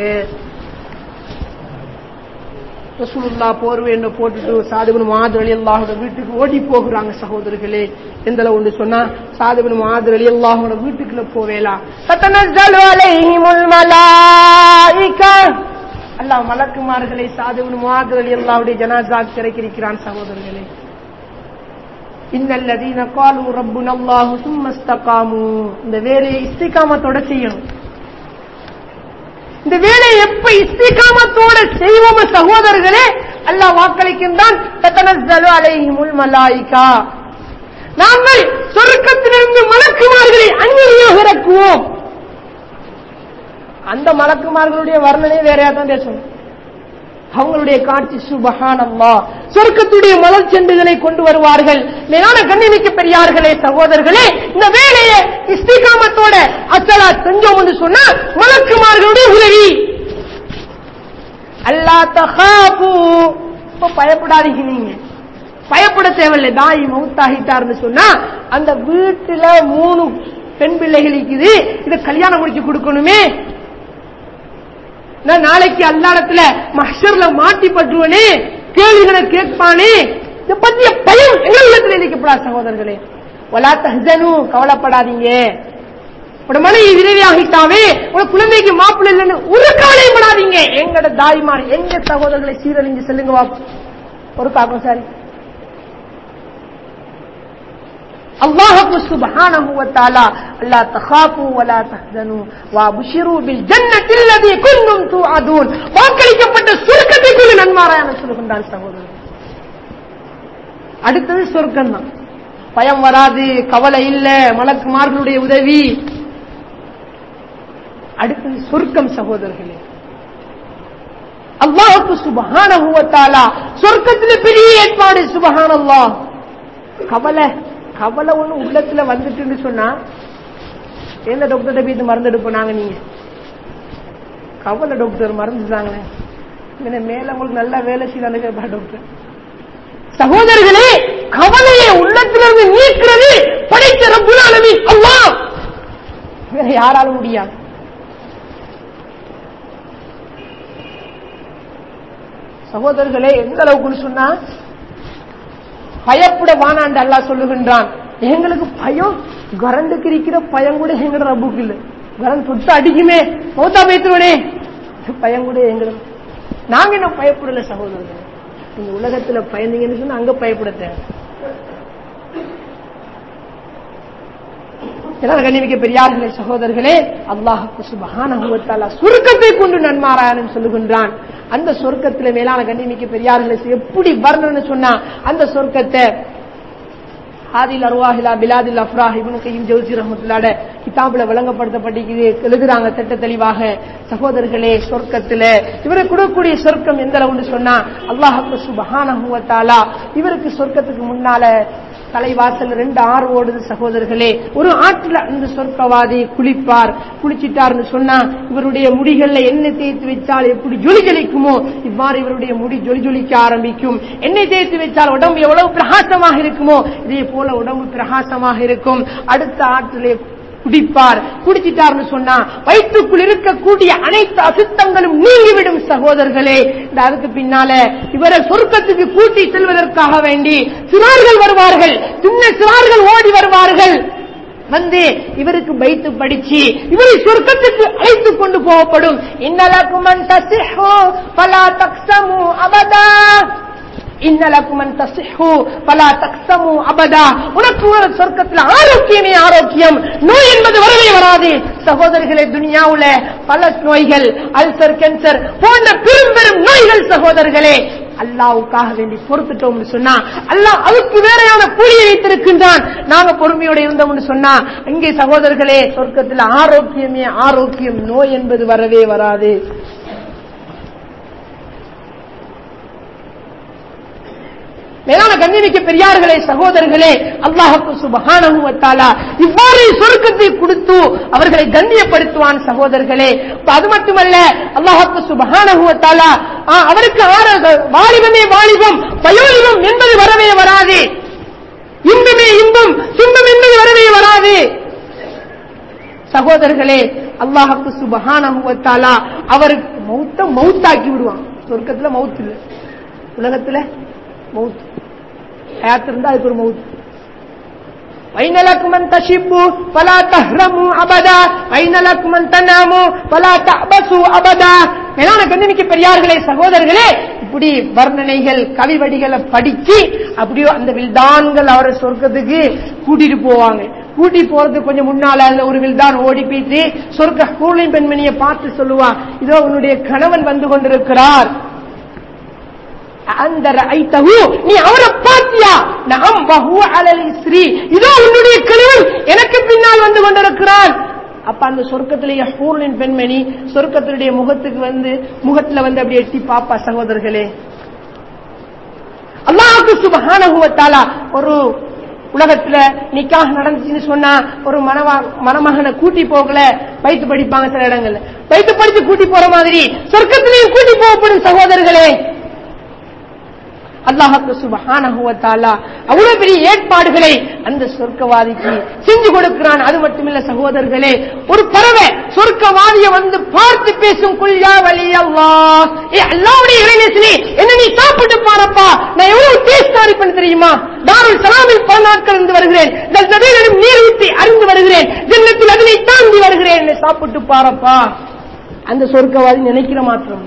ரசூலுல்லா போர்வேன்னு போட்டுட்டு சாதுபின் மாது அலி அல்லாஹோட வீட்டுக்கு ஓடி போகிறாங்க சகோதரர்களே எந்த அளவு ஒன்று சொன்னா சாதுபின் மாது அலி அல்லாஹோட வீட்டுக்குள்ள போவேலா தத்தனஸ்ஸலு அலைஹிமுல் மலாயிகா அல்லாஹ் மலக்குமார்களை சாதுபின் மாது அலி அல்லாஹ்வுடைய ஜனாசா கிறக்கிறான் சகோதரர்களே இன்னல்லதீன காலு ரப்புன அல்லாஹு சும்ம இஸ்தகாமு இந்த வேலையை இஸ்திகாமத்தோட செய்யணும் இந்த வேலையை எப்ப இஸ்திகாமத்தோட செய்வோம் சகோதரர்களே அல்லாஹ் வாக்களிக்கின்றான் தத்தனஸ்ஸலு அலைஹிமுல் மலாயிகா நாங்கள் சொர்க்கத்திலிருந்து மலக்குமார்களை அந்நியாக இறக்குவோம் அந்த மலக்குமார்களுடைய வர்ணனை வேறையா தான் பேசணும் அவங்களுடைய காட்சி சுபஹானல்லா சொர்க்கத்துடைய மலர் செண்டுகளை கொண்டு வருவார்கள் மேலான கண்ணிமிக்க பெரியார்களே சகோதரர்களே இந்த வேலையை இஸ்திகாமத்தோட அச்சலா செஞ்சோம் என்று சொன்னா மலக்குமார்களுடைய உதவி அல்லா தகாபு இப்ப பயப்படாதீங்க நீங்க பயப்பட தேவையில்லை தாய் மவுத்தாகிட்டார்னு சொன்னா அந்த வீட்டுல மூணு பெண் பிள்ளைகள் இருக்குது இதை கல்யாணம் முடிச்சு கொடுக்கணுமே நான் நாளைக்கு அல்லாடத்துல மஹர்ல மாட்டி பட்டுவனே கேள்விகளை கேட்பானே இதை பத்திய பயம் எங்கள் உள்ளத்துல நினைக்கப்படாது சகோதரர்களே வலா தஹனு கவலைப்படாதீங்க உட மனைவி விரைவி ஆகிட்டாவே உட குழந்தைக்கு மாப்பிள்ளை இல்லைன்னு ஒரு கவலையும் படாதீங்க எங்கட தாய்மார் எங்க சகோதரர்களை சீரழிஞ்சு செல்லுங்க வா ஒரு காக்கம் சாரி அல்லாஹு சுப்ஹானஹு வ தஆலா அல்லா தகாஃபு வ லா தஹ்சனு வ அப்ஷிரு பில் ஜன்னத்தி அல்லதி குன்தும் துஅதுன் வாக்களிக்கப்பட்ட சொர்க்கத்துக்குள்ள நன்மாராயண சொல்கின்றான் சகோதரர் அடுத்தது சொர்க்கம் தான் பயம் வராது கவலை இல்ல மலக்குமார்களுடைய உதவி அடுத்தது சொர்க்கம் சகோதரர்களே அல்லாஹுக்கு சுபஹானஹு வ தஆலா சொர்க்கத்துல பெரிய ஏற்பாடு சுபஹானல்லாஹ் கவலை கவலை ஒண்ணு உள்ளத்துல வந்துட்டுன்னு சொன்னா எந்த டாக்டர்கிட்ட போயிட்டு மருந்து எடுப்போம் நீங்க கவலை டாக்டர் மறந்துட்டாங்களே என்ன மேல உங்களுக்கு நல்லா வேலை செய்யறாங்க கேட்பா டாக்டர் சகோதரர்களே கவலையை உள்ளத்திலிருந்து நீக்கிறது படைத்த ரப்புல் ஆலமீன் அல்லாஹ் வேற யாராலும் முடியாது சகோதரர்களே எந்த அளவுக்குன்னு சொன்னா பயப்பட வானாண்டு அல்லாஹ் சொல்லுகின்றான் எங்களுக்கு பயம் கரண்டுக்கு இருக்கிற பயம் கூட எங்கட ரப்புக்கு இல்ல கரண்ட் தொட்டு அடிக்குமே மௌத்தா பேத்துருவனே பயம் கூட எங்களுக்கு நாங்க என்ன பயப்படல சகோதரர்கள் இந்த உலகத்துல பயந்தீங்கன்னு சொன்னா அங்க பயப்பட தேவை என்னால் கண்ணிமிக்க பெரியார்களே சகோதரர்களே அல்லாஹுக்கு சுபஹான சுருக்கத்தை கொண்டு நன்மாராயணன் சொல்லுகின்றான் அந்த சொர்க்கத்துல மேலான கண்ணிமிக்க பெரியார்களை எப்படி வரணும்னு சொன்னா அந்த சொர்க்கத்தை ஹாதில் அருவாஹிலா பிலாதில் அஃப்ராஹ் இவனு கையும் ஜவுசி ரஹமத்துல்லாட கிதாபுல விளங்கப்படுத்தப்பட்டிருக்குது எழுதுறாங்க திட்ட தெளிவாக சகோதரர்களே சொர்க்கத்துல இவருக்கு கொடுக்கக்கூடிய சொர்க்கம் எந்த அளவுன்னு சொன்னா அல்லாஹுக்கு சுபஹானஹுவத்தாலா இவருக்கு சொர்க்கத்துக்கு முன்னால தலைவாசல் ரெண்டு ஆறு ஓடுது சகோதரர்களே ஒரு ஆற்றுல அந்த சொர்க்கவாதி குளிப்பார் குளிச்சிட்டார்னு சொன்னா இவருடைய முடிகள்ல எண்ணெய் தேய்த்து வச்சால் எப்படி ஜொலி ஜொலிக்குமோ இவ்வாறு இவருடைய முடி ஜொலி ஜொலிக்க ஆரம்பிக்கும் எண்ணெய் தேய்த்து வச்சால் உடம்பு எவ்வளவு பிரகாசமாக இருக்குமோ இதே போல உடம்பு பிரகாசமாக இருக்கும் அடுத்த ஆற்றிலே குடிப்பார் குடிச்சிட்டார்னு சொன்னா வயிற்றுக்குள் இருக்கக்கூடிய அனைத்து அசுத்தங்களும் நீங்கிவிடும் சகோதரர்களே இந்த அதுக்கு பின்னால இவரை சொர்க்கத்துக்கு கூட்டி செல்வதற்காக வேண்டி சிறார்கள் வருவார்கள் சின்ன சிறார்கள் ஓடி வருவார்கள் வந்து இவருக்கு பைத்து படிச்சு இவரை சொர்க்கத்துக்கு அழைத்துக் கொண்டு போகப்படும் இன்னலக்குமன் தசிஹோ பலா தக்ஸமு அபதா இன்னலக்குமன் தசிஹு பலா தக்ஸமு அபதா உனக்கு ஒரு சொர்க்கத்தில் ஆரோக்கியமே ஆரோக்கியம் நோய் என்பது வரவே வராது சகோதரர்களே துனியாவுல பல நோய்கள் அல்சர் கேன்சர் போன்ற பெரும் பெரும் நோய்கள் சகோதரர்களே அல்லாவுக்காக வேண்டி பொறுத்துட்டோம்னு சொன்னா அல்லாஹ் அதுக்கு வேறையான கூலியை வைத்திருக்கின்றான் நாங்க பொறுமையோட இருந்தோம்னு சொன்னா இங்கே சகோதரர்களே சொர்க்கத்தில் ஆரோக்கியமே ஆரோக்கியம் நோய் என்பது வரவே வராது மேலான கண்ணிமிக்க பெரியார்களே சகோதரர்களே அல்லாஹுக்கு சுபகானகுவத்தாலா இவ்வாறு சொருக்கத்தை கொடுத்து அவர்களை கண்ணியப்படுத்துவான் சகோதரர்களே அது மட்டுமல்ல அல்லாஹுக்கு சுபகானகுவத்தாலா அவருக்கு வாலிபமே வாலிபம் வயோலிபம் என்பது வரவே வராது இன்பமே இன்பம் துன்பம் என்பது வரவே வராது சகோதரர்களே அல்லாஹுக்கு சுபகானகுவத்தாலா அவருக்கு மௌத்த மௌத்தாக்கி விடுவான் சொர்க்கத்துல மவுத்து இல்லை உலகத்துல மவுத் ஹயாத் இருந்தா அதுக்கு ஒரு மவுத் வைனலக்குமன் தஷிப்பு பலா தஹ்ரமு அபதா வைனலக்குமன் தன்னாமு பலா தபசு அபதா மேலான கண்ணிமிக்க பெரியார்களே சகோதரர்களே இப்படி வர்ணனைகள் கவிவடிகளை படிச்சு அப்படியோ அந்த வில்தான்கள் அவரை சொர்க்கத்துக்கு கூட்டிட்டு போவாங்க கூட்டி போறது கொஞ்சம் முன்னால அந்த ஒரு வில்தான் ஓடி போயிட்டு சொர்க்க கூலின் பெண்மணியை பார்த்து சொல்லுவான் இதோ உன்னுடைய கணவன் வந்து கொண்டிருக்கிறார் அந்த ஐத்தகு நீ அவரை பாத்தியா நாம் வஹு அலல் ஸ்ரீ இதோ உன்னுடைய கணவன் எனக்கு பின்னால் வந்து கொண்டிருக்கிறான் அப்ப அந்த சொர்க்கத்திலேயே பூர்ணின் பெண்மணி சொர்க்கத்தினுடைய முகத்துக்கு வந்து முகத்துல வந்து அப்படி எட்டி பாப்பா சகோதரர்களே அல்லாஹுக்கு சுபஹானகுவத்தாலா ஒரு உலகத்துல நிக்காக நடந்துச்சுன்னு சொன்னா ஒரு மனவா மணமகனை கூட்டி போகல வைத்து படிப்பாங்க சில இடங்கள்ல வைத்து படிச்சு கூட்டி போற மாதிரி சொர்க்கத்திலையும் கூட்டி போகப்படும் சகோதரர்களே அல்லாஹுக்கு சுபஹானஹுவத்தாலா அவ்வளவு பெரிய ஏற்பாடுகளை அந்த சொர்க்கவாதிக்கு செஞ்சு கொடுக்கிறான் அது மட்டுமில்ல சகோதரர்களே ஒரு பறவை சொர்க்கவாதிய வந்து பார்த்து பேசும் குல்யா வலி அல்லா ஏ அல்லாவுடைய இறைநேசனே என்ன நீ சாப்பிட்டு பாரப்பா நான் எவ்வளவு டேஸ்டா இருப்பேன் தெரியுமா தாருல் சலாமில் பல நாட்கள் இருந்து வருகிறேன் நதிகளிடம் நீர் ஊற்றி அறிந்து வருகிறேன் ஜன்னத்தில் அதனை தாண்டி வருகிறேன் என்னை சாப்பிட்டு பாரப்பா அந்த சொர்க்கவாதி நினைக்கிற மாத்திரம்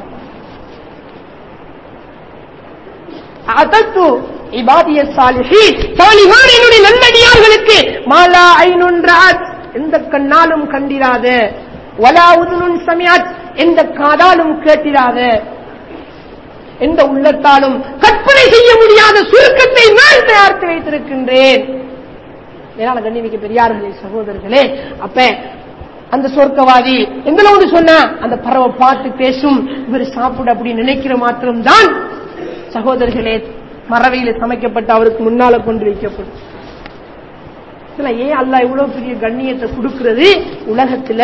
அதத்து இபாதிய சாலிஹீன் சாலிஹான் என்னுடைய நல்லடியார்களுக்கு மாலா ஐநுன்றாத் எந்த கண்ணாலும் கண்டிராத வலா உதுனுன் சமியாத் எந்த காதாலும் கேட்டிராத எந்த உள்ளத்தாலும் கற்பனை செய்ய முடியாத சுருக்கத்தை நான் தயாரித்து வைத்திருக்கின்றேன் மேலான கண்ணிமிக்க பெரியார்களே சகோதரர்களே அப்ப அந்த சொர்க்கவாதி எங்களை ஒன்று சொன்னா அந்த பறவை பார்த்து பேசும் இவர் சாப்பிட அப்படி நினைக்கிற மாத்திரம்தான் சகோதரர்களே மறவையில சமைக்கப்பட்டு அவருக்கு முன்னால கொண்டு வைக்கப்படும் இதுல ஏன் அல்லா இவ்வளவு பெரிய கண்ணியத்தை கொடுக்கிறது உலகத்துல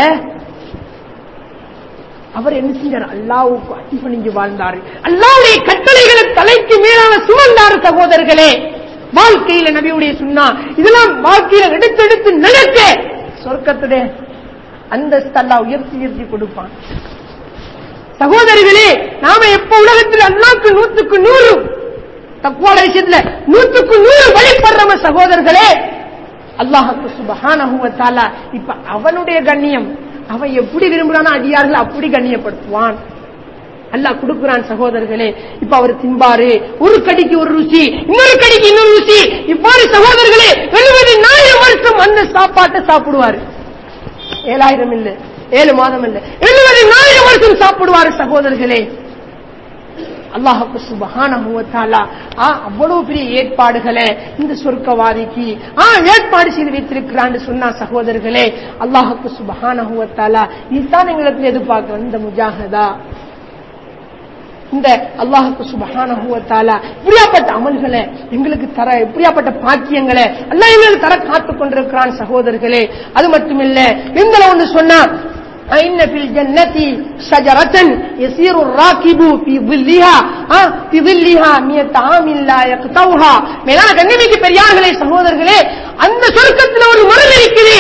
அவர் என்ன செஞ்சார் அல்லாவுக்கு அடிபணிஞ்சு வாழ்ந்தாரு அல்லாவுடைய கட்டளைகளை தலைக்கு மேலான சுமந்தார் சகோதரர்களே வாழ்க்கையில நபியுடைய சொன்னா இதெல்லாம் வாழ்க்கையில எடுத்தெடுத்து நடக்க சொர்க்கத்துடைய அந்தஸ்து அல்லா உயர்த்தி உயர்த்தி கொடுப்பான் சகோதரிகளே நாம எப்ப உலகத்தில் அல்லாக்கு நூத்துக்கு நூறு தக்குவாட விஷயத்துல நூத்துக்கு நூறு வழிபடுறவ சகோதரர்களே அல்லாஹுக்கு சுபஹானஹுவத்தாலா இப்ப அவனுடைய கண்ணியம் அவன் எப்படி விரும்புறானோ அடியார்கள் அப்படி கண்ணியப்படுத்துவான் அல்லாஹ் கொடுக்கிறான் சகோதரர்களே இப்ப அவர் திம்பாரு ஒரு கடிக்கு ஒரு ருசி இன்னொரு கடிக்கு இன்னொரு ருசி இவ்வாறு சகோதரர்களே எழுபதினாயிரம் வருஷம் அந்த சாப்பாட்டை சாப்பிடுவாரு ஏழாயிரம் இல்ல ஏழு மாதம் இல்ல எழுபதினாயிரம் வருஷம் சாப்பிடுவாரு சகோதரர்களே அல்லாஹுக்கு சுபஹானஹு வ தஆலா ஆ அவ்வளவு பெரிய ஏற்பாடுகளை இந்த சொர்க்கவாதிக்கு ஆ ஏற்பாடு செய்து வைத்திருக்கிறான்னு சொன்னா சகோதரர்களே அல்லாஹுக்கு சுபஹானஹு வ தஆலா இதுதான் எங்களுக்கு எதிர்பார்க்கிறோம் இந்த முஜாஹதா இந்த அல்லாஹுக்கு சுபஹானஹு வ தஆலா இப்படியாப்பட்ட அமல்களை எங்களுக்கு தர இப்படியாப்பட்ட பாக்கியங்களை அல்லாஹ் எங்களுக்கு தர காத்துக் கொண்டிருக்கிறான் சகோதரர்களே அது மட்டுமில்ல எந்த ஒன்று சொன்னா إن في الجنة شجرة يسير الراكب في ظلها آه في ظلها مئة عام لا يقطعها மேலான கண்ணிமிக்கு பெரியார்களே சகோதரர்களே அந்த சொர்க்கத்தில் ஒரு மரம் இருக்குது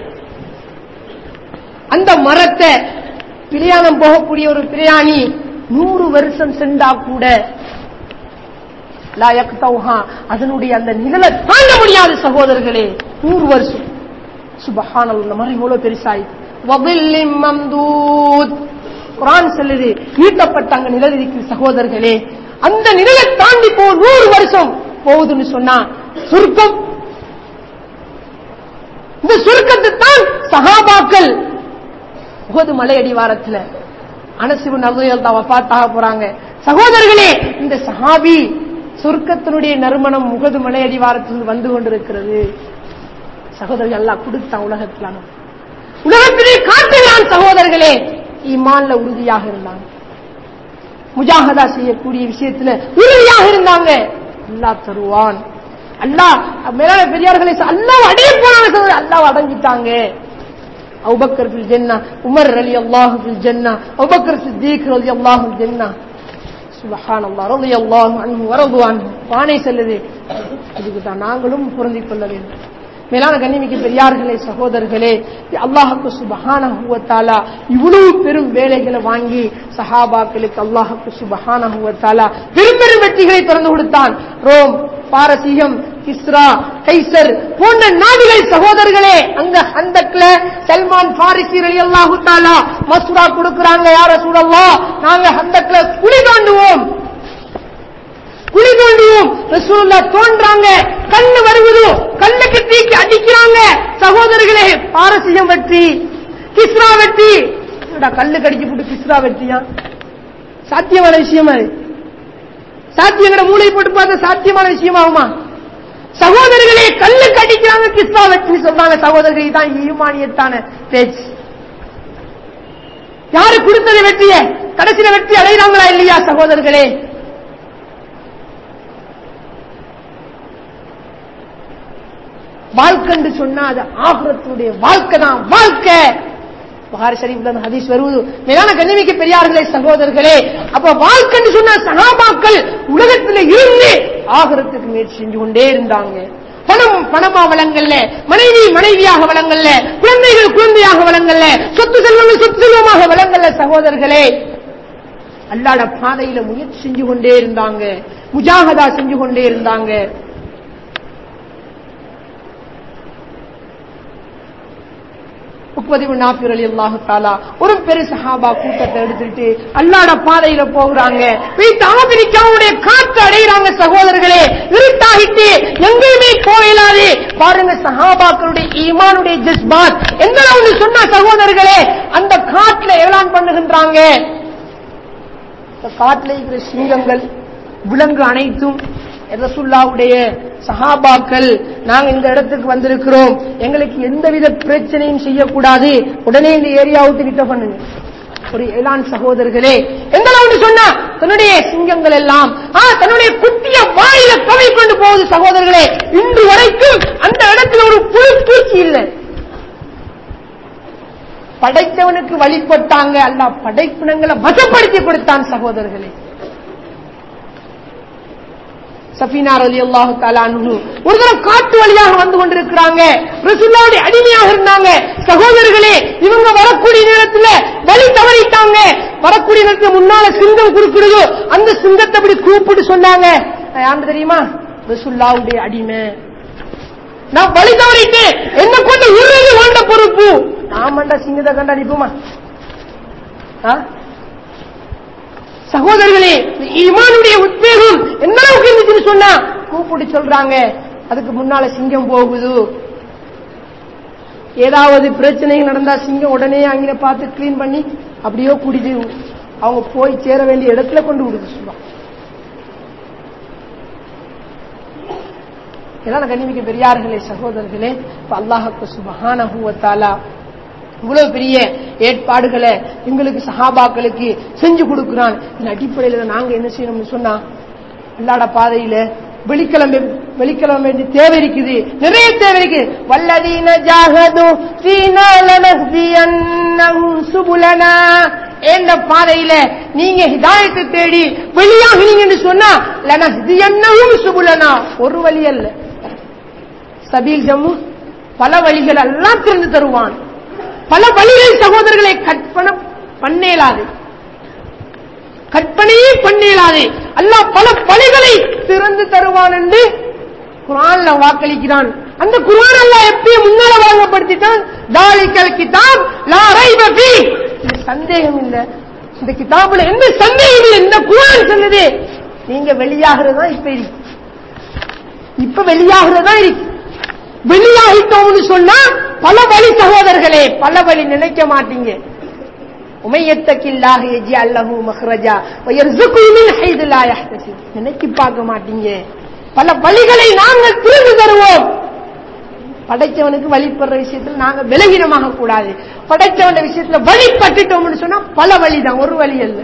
அந்த மரத்தை பிரயாணம் போகக்கூடிய ஒரு பிரயாணி நூறு வருஷம் சென்றா கூட லா யக்தௌஹா அதனுடைய அந்த நிழலை தாங்க முடியாது சகோதரர்களே நூறு வருஷம் சுபஹானல்லாஹ் இந்த மரம் இவ்வளவு பெருசாயிட்டு வபில்லிம் மம்தூத் குரான் சொல்லுது ஈட்டப்பட்ட அங்க நிழல் இருக்குது சகோதரர்களே அந்த நிழலை தாண்டி போ நூறு வருஷம் போகுதுன்னு சொன்னா சுருக்கம் இந்த சுருக்கத்தை தான் சஹாபாக்கள் உகது மலை அடிவாரத்துல அனசிபு நகையல் தான் வஃபாத்தாக போறாங்க சகோதரர்களே இந்த சஹாபி சொர்க்கத்தினுடைய நறுமணம் முகது மலை அடிவாரத்தில் வந்து கொண்டிருக்கிறது சகோதரர்கள் எல்லாம் கொடுத்தான் உலகத்துல உலகத்திலே காட்டுகிறான் சகோதரர்களே ஈமான்ல உறுதியாக இருந்தாங்க முஜாகதா செய்யக்கூடிய விஷயத்துல உறுதியாக இருந்தாங்க அல்லாஹ் தருவான் அல்லாஹ் மேலான பெரியார்களை அல்லாஹ் அடைய போனாங்க சகோதரர் அல்லாஹ் அடங்கிட்டாங்க அபுபக்கர் ஃபில் ஜன்னா உமர் ரலி அல்லாஹு ஃபில் ஜன்னா அபுபக்கர் சித்திக் ரலி அல்லாஹு ஃபில் ஜன்னா சுபஹான் அல்லாஹ் ரலி அல்லாஹு அன்ஹு வரது அன்ஹு வானை செல்லுது இதுக்கு தான் நாங்களும் பொருந்திக் கொள்ள வேண்டும் மேலான கண்ணிமிக்கு பெரியார்களே சகோதரர்களே அல்லாஹுக்கு சுபஹானஹு வ தஆலா இவ்வளவு பெரும் வேலைகளை வாங்கி சஹாபாக்களுக்கு அல்லாஹுக்கு சுபஹானஹு வ தஆலா பெரும் பெரும் வெற்றிகளை திறந்து கொடுத்தான் ரோம் பாரசீகம் கிஸ்ரா கைசர் போன்ற நாடுகள் சகோதரர்களே அங்க ஹந்தக்ல சல்மான் பாரிசி ரலியல்லாஹு தஆலா மஸ்ரா கொடுக்கறாங்க யார சூழல்லா நாங்க ஹந்தக்ல குழி தோண்டுவோம் குழி தோண்டுவோம் ரசூலுல்லா தோன்றாங்க கண்ணு வருவது கண்ணுக்கு தீக்கி அடிக்கிறாங்க சகோதரர்களே பாரசீகம் வெற்றி கிஸ்ரா வெற்றி என்னடா கல்லு கடிச்சு போட்டு கிஸ்ரா வெற்றியா சாத்தியமான விஷயமா இது சாத்தியங்கிற மூளை போட்டு பார்த்தா சாத்தியமான விஷயமாகுமா சகோதரர்களே கல்லு கடிக்கிறாங்க கிஸ்ரா வெற்றி சொல்றாங்க சகோதரர்கள் இதுதான் ஈமானியத்தான பேச்சு யாரு கொடுத்தது வெற்றிய கடைசியில வெற்றி அடைகிறாங்களா இல்லையா சகோதரர்களே வாழ்க்கைன்னு சொன்னா அது ஆகுரத்துடைய வாழ்க்கை தான் வாழ்க்கை புகாரி ஷரீஃப்ல அந்த ஹதீஸ் வருவது மேலான கண்ணிமிக்க பெரியார்களே சகோதரர்களே அப்ப வாழ்க்கைன்னு சொன்னா சகாபாக்கள் உலகத்துல இருந்து ஆகுரத்துக்கு முயற்சி செஞ்சு கொண்டே இருந்தாங்க பணம் பணமா வளங்கல்ல மனைவி மனைவியாக வளங்கல்ல குழந்தைகள் குழந்தையாக வளங்கல்ல சொத்து செல்வங்கள் சொத்து செல்வமாக வளங்கல்ல சகோதரர்களே அல்லாட பாதையில முயற்சி செஞ்சு கொண்டே இருந்தாங்க முஜாகதா செஞ்சு கொண்டே இருந்தாங்க முப்பது நாப்பிர் அலி அல்லாஹு தாலா ஒரு பெரு சஹாபா கூட்டத்தை எடுத்துட்டு அல்லாட பாதையில போகிறாங்க போயிட்டு ஆப்பிரிக்காவுடைய காற்று அடைகிறாங்க சகோதரர்களே இருட்டாகிட்டு எங்கேயுமே போயிடாது பாருங்க சஹாபாக்களுடைய ஈமானுடைய ஜஸ்பாத் எந்த ஒன்று சொன்ன சகோதரர்களே அந்த காட்டுல ஏலான் பண்ணுகின்றாங்க காட்டில் இருக்கிற சிங்கங்கள் விலங்கு அனைத்தும் ரசுல்லாவுடைய சஹாபாக்கள் நாங்க இந்த இடத்துக்கு வந்திருக்கிறோம் எங்களுக்கு எந்தவித பிரச்சனையும் செய்யக்கூடாது உடனே இந்த ஏரியா விட்டு விட்ட பண்ணுங்க ஒரு ஏலான் சகோதரர்களே எந்த ஒன்று சொன்னா தன்னுடைய சிங்கங்கள் எல்லாம் ஆ, தன்னுடைய குட்டிய வாயில கவை கொண்டு போகுது சகோதரர்களே இன்று வரைக்கும் அந்த இடத்துல ஒரு புழு பூச்சி இல்லை படைத்தவனுக்கு வழிபட்டாங்க அல்ல படைப்பினங்களை வசப்படுத்தி கொடுத்தான் சகோதரர்களே சஃபீனார் அலி அல்லாஹு தாலானு ஒரு தரம் காட்டு வழியாக வந்து கொண்டிருக்கிறாங்க ரசுல்லாவுடைய அடிமையாக இருந்தாங்க சகோதரர்களே இவங்க வரக்கூடிய நேரத்துல வழி தவறிட்டாங்க வரக்கூடிய நேரத்துல முன்னால சிங்கம் குறுக்கிடுதோ அந்த சிங்கத்தை அப்படி கூப்பிட்டு சொன்னாங்க நான் யாரு தெரியுமா ரசுல்லாவுடைய அடிமை நான் வழி தவறிட்டேன் என்ன கொண்டு உருவது வேண்ட பொறுப்பு நான் மண்ட சிங்கத்தை கண்டு அடிப்போமா ஆ? சகோதரர்களே ஈமானுடைய உத்வேகம் எந்த அளவுக்கு இருந்துச்சுன்னு சொன்னா கூப்பிட்டு சொல்றாங்க அதுக்கு முன்னால சிங்கம் போகுது ஏதாவது பிரச்சனைகள் நடந்தா சிங்கம் உடனே அங்கே பார்த்து கிளீன் பண்ணி அப்படியோ குடிது அவங்க போய் சேர வேண்டிய இடத்துல கொண்டு விடுது சொல்லுவாங்க இதெல்லாம் கண்ணிமிக்க பெரியார்களே சகோதரர்களே இப்ப அல்லாஹுக்கு சுபஹானஹு வ தஆலா இவ்வளவு பெரிய ஏற்பாடுகளை எங்களுக்கு சஹாபாக்களுக்கு செஞ்சு கொடுக்கிறான் இந்த அடிப்படையில நாங்க என்ன செய்யணும்னு சொன்னா அல்லாட பாதையில வெளிக்கிழமை வெளிக்கிழமை வேண்டிய தேவை இருக்குது நிறைய தேவை இருக்கு வல்லதீன ஜாகது ஃபீனா லனஹ்தியன்னஹும் சுபுலனா என்ற பாதையில நீங்க ஹிதாயத்தை தேடி வெளியாகினீங்கன்னு சொன்னா லனஹ்தியன்னஹும் சுபுலனா ஒரு வழி அல்ல சபீல் ஜம்மு பல வழிகள் எல்லாம் திறந்து தருவான் பல வழிகளை சகோதரர்களை கற்பனை பண்ணேலாது கற்பனையே பண்ணேலாது அல்லாஹ் பல வழிகளை திறந்து தருவான் என்று குரான்ல வாக்களிக்கிறான் அந்த குரான் அல்லாஹ் எப்பயும் முன்னால வழங்கப்படுத்திட்டான் தாலிக்கல் கிதாப் லா ரைப ஃபீ இது சந்தேகம் இல்ல இந்த கிதாபுல எந்த சந்தேகம் இல்லை இந்த குரான் சொல்லுது நீங்க வெளியாகிறதா இப்ப இருக்கு இப்ப வெளியாகிறதா இருக்கு வெளியாகிட்டோம்னு சொன்னா பல வழி சகோதரர்களே பல வழி நினைக்க மாட்டீங்க உமையத்தக்கில்லாக எஜி அல்லஹு மஹ்ரஜா வயர்சுகு மின் ஹைது லா யஹ்தசிப் நினைச்சு பார்க்க மாட்டீங்க பல வழிகளை நாங்கள் திறந்து தருவோம் படைச்சவனுக்கு வழிபடுற விஷயத்துல நாங்க விலகினமாக கூடாது படைச்சவன விஷயத்துல வழிபட்டுட்டோம்னு சொன்னா பல வழிதான் ஒரு வழி அல்ல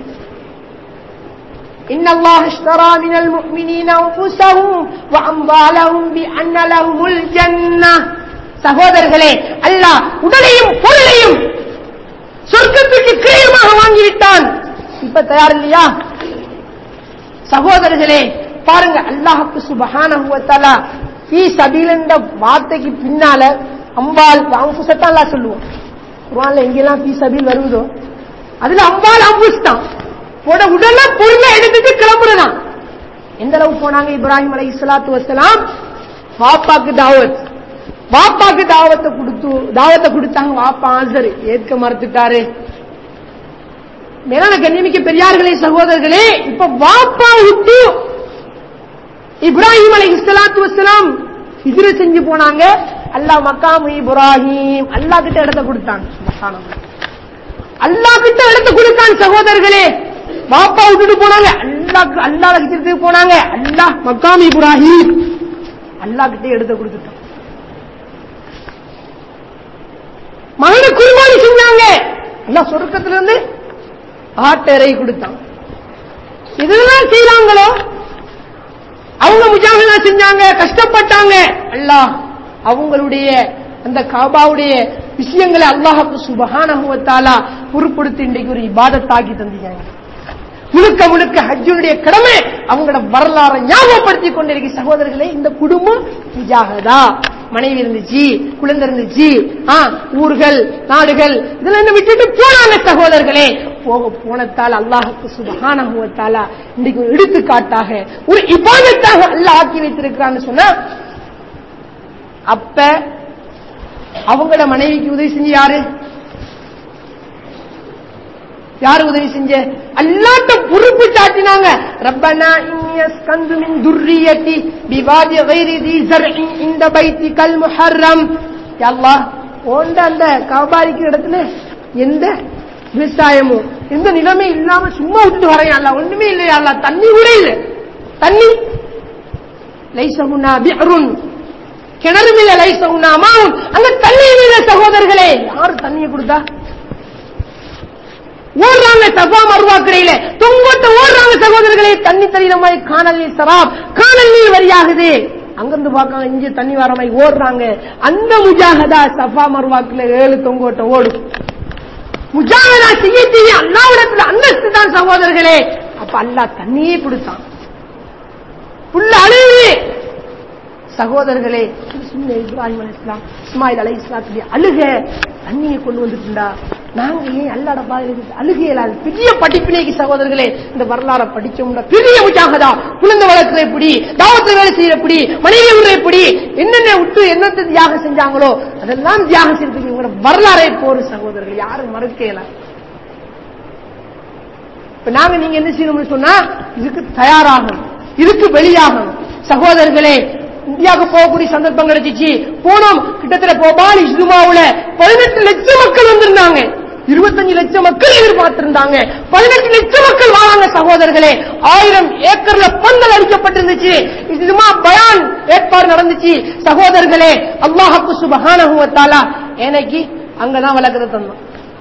إن الله اشترى من المؤمنين أنفسهم وأموالهم بأن لهم الجنة சகோதரர்களே அல்லாஹ் உடலையும் பொருளையும் சொர்க்கத்துக்கு கிரயமாக வாங்கிவிட்டான் இப்ப தயார் இல்லையா சகோதரர்களே பாருங்க அல்லாஹுக்கு சுபஹானஹுவத்தாலா ஃபீ சபீல் என்ற வார்த்தைக்கு பின்னால அம்பால் அம்புசத்தான் அல்லாஹ் சொல்லுவோம் குர்ஆன்ல எங்கெல்லாம் ஃபீ சபீல் வருவதோ அதுல அம்பால் அம்புஸ் தான் போட உடல பொருளை எடுத்துட்டு கிளம்புறதான் எந்த அளவு போனாங்க இப்ராஹிம் அலை இஸ்லாத்து வசலாம் வாப்பாக்கு தாவத் வாப்பாக்கு தாவத்தை கொடுத்து தாவத்தை கொடுத்தாங்க வாப்பா ஆசர் ஏற்க மறுத்துட்டாரு மேலான கண்ணியமிக்க பெரியார்களே சகோதரர்களே இப்ப வாப்பா விட்டு இப்ராஹிம் அலை இஸ்லாத்து வசலாம் ஹிஜ்ர செஞ்சு போனாங்க அல்லாஹ் மக்காம் இப்ராஹிம் அல்லாஹ் கிட்ட இடத்த கொடுத்தாங்க சுப்ஹானல்லாஹ். அல்லாஹ் கிட்ட இடத்த கொடுத்தான் சகோதரர்களே பாப்பா விட்டுட்டு போனாங்க அல்லாஹ் அல்லாஹ் கிட்ட போனாங்க அல்லாஹ் மக்காம் இப்ராஹிம் அல்லாஹ் கிட்ட எடுத்து கொடுத்துட்டான் மகனை குர்பானி செஞ்சாங்க அல்லாஹ் சொர்க்கத்துல இருந்து ஆட்டரை கொடுத்தான் இதெல்லாம் செய்யறாங்களோ அவங்க முஜாஹிதா செஞ்சாங்க கஷ்டப்பட்டாங்க அல்லாஹ் அவங்களுடைய அந்த காபாவுடைய விஷயங்களை அல்லாஹுக்கு சுபஹானஹுவத்தாலா பொறுப்படுத்தி இன்றைக்கு ஒரு இபாதத்தாக்கி தந்திருக்காங்க முழுக்க முழுக்க ஹஜ்ஜுடைய கடமை அவங்களோட வரலாறை ஞாபகப்படுத்தி கொண்டிருக்க சகோதரர்களே இந்த குடும்பம் முஜாகதா மனைவி இருந்துச்சு குழந்தை இருந்துச்சு ஆ, ஊர்கள் நாடுகள் இதெல்லாம் என்ன விட்டுட்டு போனாங்க சகோதரர்களே போக போனத்தால் அல்லாஹுக்கு சுபஹானஹுவத்தாலா இன்றைக்கு ஒரு எடுத்துக்காட்டாக ஒரு இபாதத்தாக அல்லாஹ் ஆக்கி வைத்திருக்கிறான்னு சொன்னா அப்ப அவங்கள மனைவிக்கு உதவி செஞ்சு யாரு யாரு உதவி செஞ்ச அல்லாட்ட பொறுப்பு சாட்டினாங்க ரப்பனா இன்னஸ்கந்து மின் துர்ரியத்தி பிவாதி கைரி தி ஸர்இன் இந்த பைத்திகல் முஹர்ரம் யா அல்லாஹ் ஓண்ட அந்த காபாரிக்கு இடத்துல எந்த விவசாயமும் எந்த நிலைமை இல்லாம சும்மா விட்டு வரேன் அல்ல ஒண்ணுமே இல்லையா அல்ல தண்ணி கூட இல்லை தண்ணி லைசகுனா பிஅருன் கிணறும் இல்ல லைசகுனா அமாவும் அங்க தண்ணியும் இல்ல சகோதரர்களே யாரு தண்ணியை கொடுத்தா ஓடுறாங்க சபா மருவா கடையில தொங்கோட்ட ஓடுறாங்க சகோதரர்களே தண்ணி தண்ணீர மாதிரி காணல் நீர் சராப் காணல் நீர் வரியாகுது அங்கிருந்து பார்க்காங்க இங்க தண்ணி வர மாதிரி ஓடுறாங்க அந்த முஜாகதா சஃபா மருவாக்குல ஏழு தொங்கோட்ட ஓடும் முஜாகதா செய்ய செய்ய அல்லாவிடத்துல அந்தஸ்து தான் சகோதரர்களே அப்ப அல்லாஹ் தண்ணியே கொடுத்தான் புள்ள அழுது சகோதரர்களே சின்ன இப்ராஹிம் அலி இஸ்லாம் இஸ்மாயில் அலை இஸ்லாத்துடைய அழுக தண்ணியை கொண்டு வந்துட்டுண்டா நாங்க ஏன் அல்லாட பாதையில் அழுக இயலாது பெரிய படிப்பினைக்கு சகோதரர்களே இந்த வரலாறை படிச்சோம்னா பெரிய முஜாகதா குழந்தை வளர்க்கிற எப்படி தாவத்தை வேலை செய்யற எப்படி மனைவி விடுற எப்படி என்னென்ன விட்டு என்னத்தை தியாகம் செஞ்சாங்களோ அதெல்லாம் தியாகம் செய்யறதுக்கு இவங்களோட வரலாறே போரு சகோதரர்கள் யாரும் மறுக்க இயலாது இப்ப நாங்க நீங்க என்ன செய்யணும்னு சொன்னா இதுக்கு தயாராகணும் இதுக்கு வெளியாகணும் சகோதரர்களே இந்தியாவுக்கு போகக்கூடிய சந்தர்ப்பம் கிடைச்சிச்சு போனோம் கிட்டத்தட்ட போபால் இஸ்துமாவுல பதினெட்டு லட்சம் மக்கள் வந்திருந்தாங்க இருபத்தஞ்சு லட்சம் மக்கள் எதிர்பார்த்திருந்தாங்க பதினெட்டு லட்சம் மக்கள் வாழாங்க சகோதரர்களே ஆயிரம் ஏக்கர்ல பந்தல் அடிக்கப்பட்டிருந்துச்சு இதுமா பயான் ஏற்பாடு நடந்துச்சு சகோதரர்களே அல்லாஹப்பு சுபஹானஹுவத்தாலா எனக்கு அங்கதான் விளக்கத்தை தந்தோம்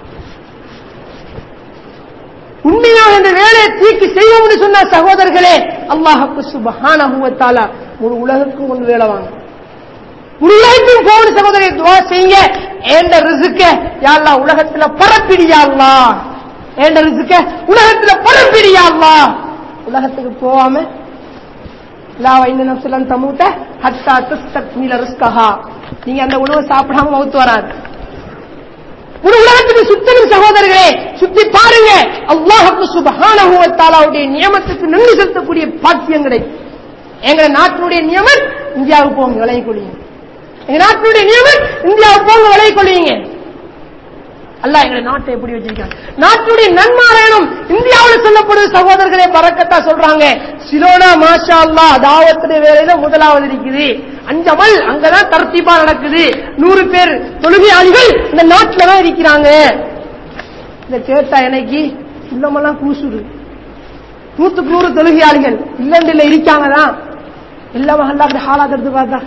உண்மையாக இந்த வேலையை தீக்கி செய்வோம்னு சொன்ன சகோதரர்களே அல்லாஹப்பு சுபஹானஹுவத்தாலா ஒரு உலகுக்கும் ஒன்று வேலை வாங்க ஒரு உலகத்தையும் போன சகோதரி துவா செய்யுங்க ஏண்ட ரிசுக்க யாழ்லா உலகத்துல பரப்பிடியாள்லா ஏண்ட ரிசுக்க உலகத்துல பரப்பிடியாள்லா உலகத்துக்கு போகாம லா வைந்த நப்சலன் தமூட்ட ஹத்தா தஸ்தக்மில ரிஸ்கஹா நீங்க அந்த உணவை சாப்பிடாம மவுத்து வராது ஒரு உலகத்துக்கு சுத்தணும் சகோதரர்களே சுத்தி பாருங்க அல்லாஹுக்கு சுபஹானஹு வ தஆலாவுடைய நியமத்துக்கு நன்றி செலுத்தக்கூடிய பாக்கியம் கிடைக்கும் எங்க நாட்டினுடைய நியமம் இந்தியாவுக்கு போங்க விலை கொள்ளுங்க எங்க நாட்டினுடைய நியமம் இந்தியாவுக்கு போங்க விலை கொள்ளுங்க அல்ல எங்க நாட்டை எப்படி வச்சிருக்காங்க நாட்டுடைய நன்மாராயணம் இந்தியாவில் சொல்லப்படுது சகோதரர்களே பறக்கத்தா சொல்றாங்க சிலோனா மாஷா அல்லா தாவத்துடைய வேலையில முதலாவது இருக்குது அஞ்சமல் அங்கதான் தர்த்தீபா நடக்குது நூறு பேர் தொழுகையாளிகள் இந்த நாட்டில தான் இருக்கிறாங்க இத கேட்டா எனக்கு உள்ளமெல்லாம் கூசுது நூத்துக்கு நூறு தொழுகையாளிகள் இல்லண்டில் இருக்காங்க தான் எல்லாம் அல்லா அப்படி ஹாலாத் எடுத்து பார்த்தா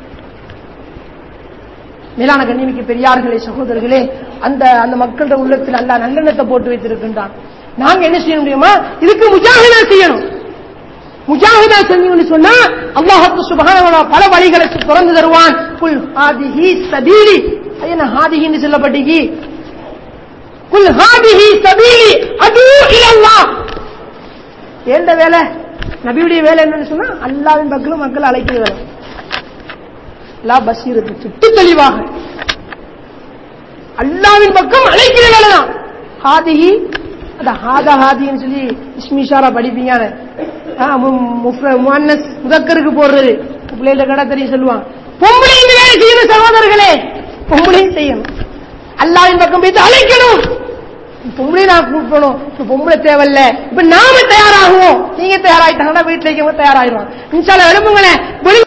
மேலான கண்ணியமிக்க பெரியார்களே சகோதரர்களே அந்த அந்த மக்களோட உள்ளத்தில் அல்லா நல்லெண்ணத்தை போட்டு வைத்திருக்கின்றான் நாங்க என்ன செய்ய முடியுமா இதுக்கு முஜாஹிதா செய்யணும் முஜாஹிதா செஞ்சோம்னு சொன்னா அல்லாஹு சுபஹானஹு பல வழிகளை திறந்து தருவான் குல் ஹாதிஹி சபீலி அது என்ன ஹாதிஹின்னு சொல்லப்பட்டீங்க குல் ஹாதிஹி சபீலி அது இலல்லாஹ் ஏண்ட வேலை நபியுடைய வேலை என்னன்னு சொன்னா அல்லாவின் பக்கம் மக்கள் அழைக்கிற வேலை லா பசீரத்து சுட்டு தெளிவாக அல்லாவின் பக்கம் அழைக்கிற வேலைதான் ஹாதிஹி அந்த ஹாதா ஹாதின்னு சொல்லி இஸ்மிஷாரா படிப்பீங்க முன்னஸ் முதக்கருக்கு போடுறது பிள்ளைகள கடை தெரியும் சொல்லுவாங்க பொம்பளையும் வேலை செய்யணும் சகோதரர்களே பொம்பளையும் செய்யணும் அல்லாவின் பக்கம் போயிட்டு அழைக்கணும் பொம்பளை நான் கூப்பிடணும் இப்ப பொம்பளை தேவையில்ல இப்ப நாம தயாராகுவோம் நீங்க தயாராயிட்டாங்கன்னா வீட்டுல இருக்கவங்க தயாராகிடுவாங்க இன்ஷால்ல எழுப்புங்களேன் வெளி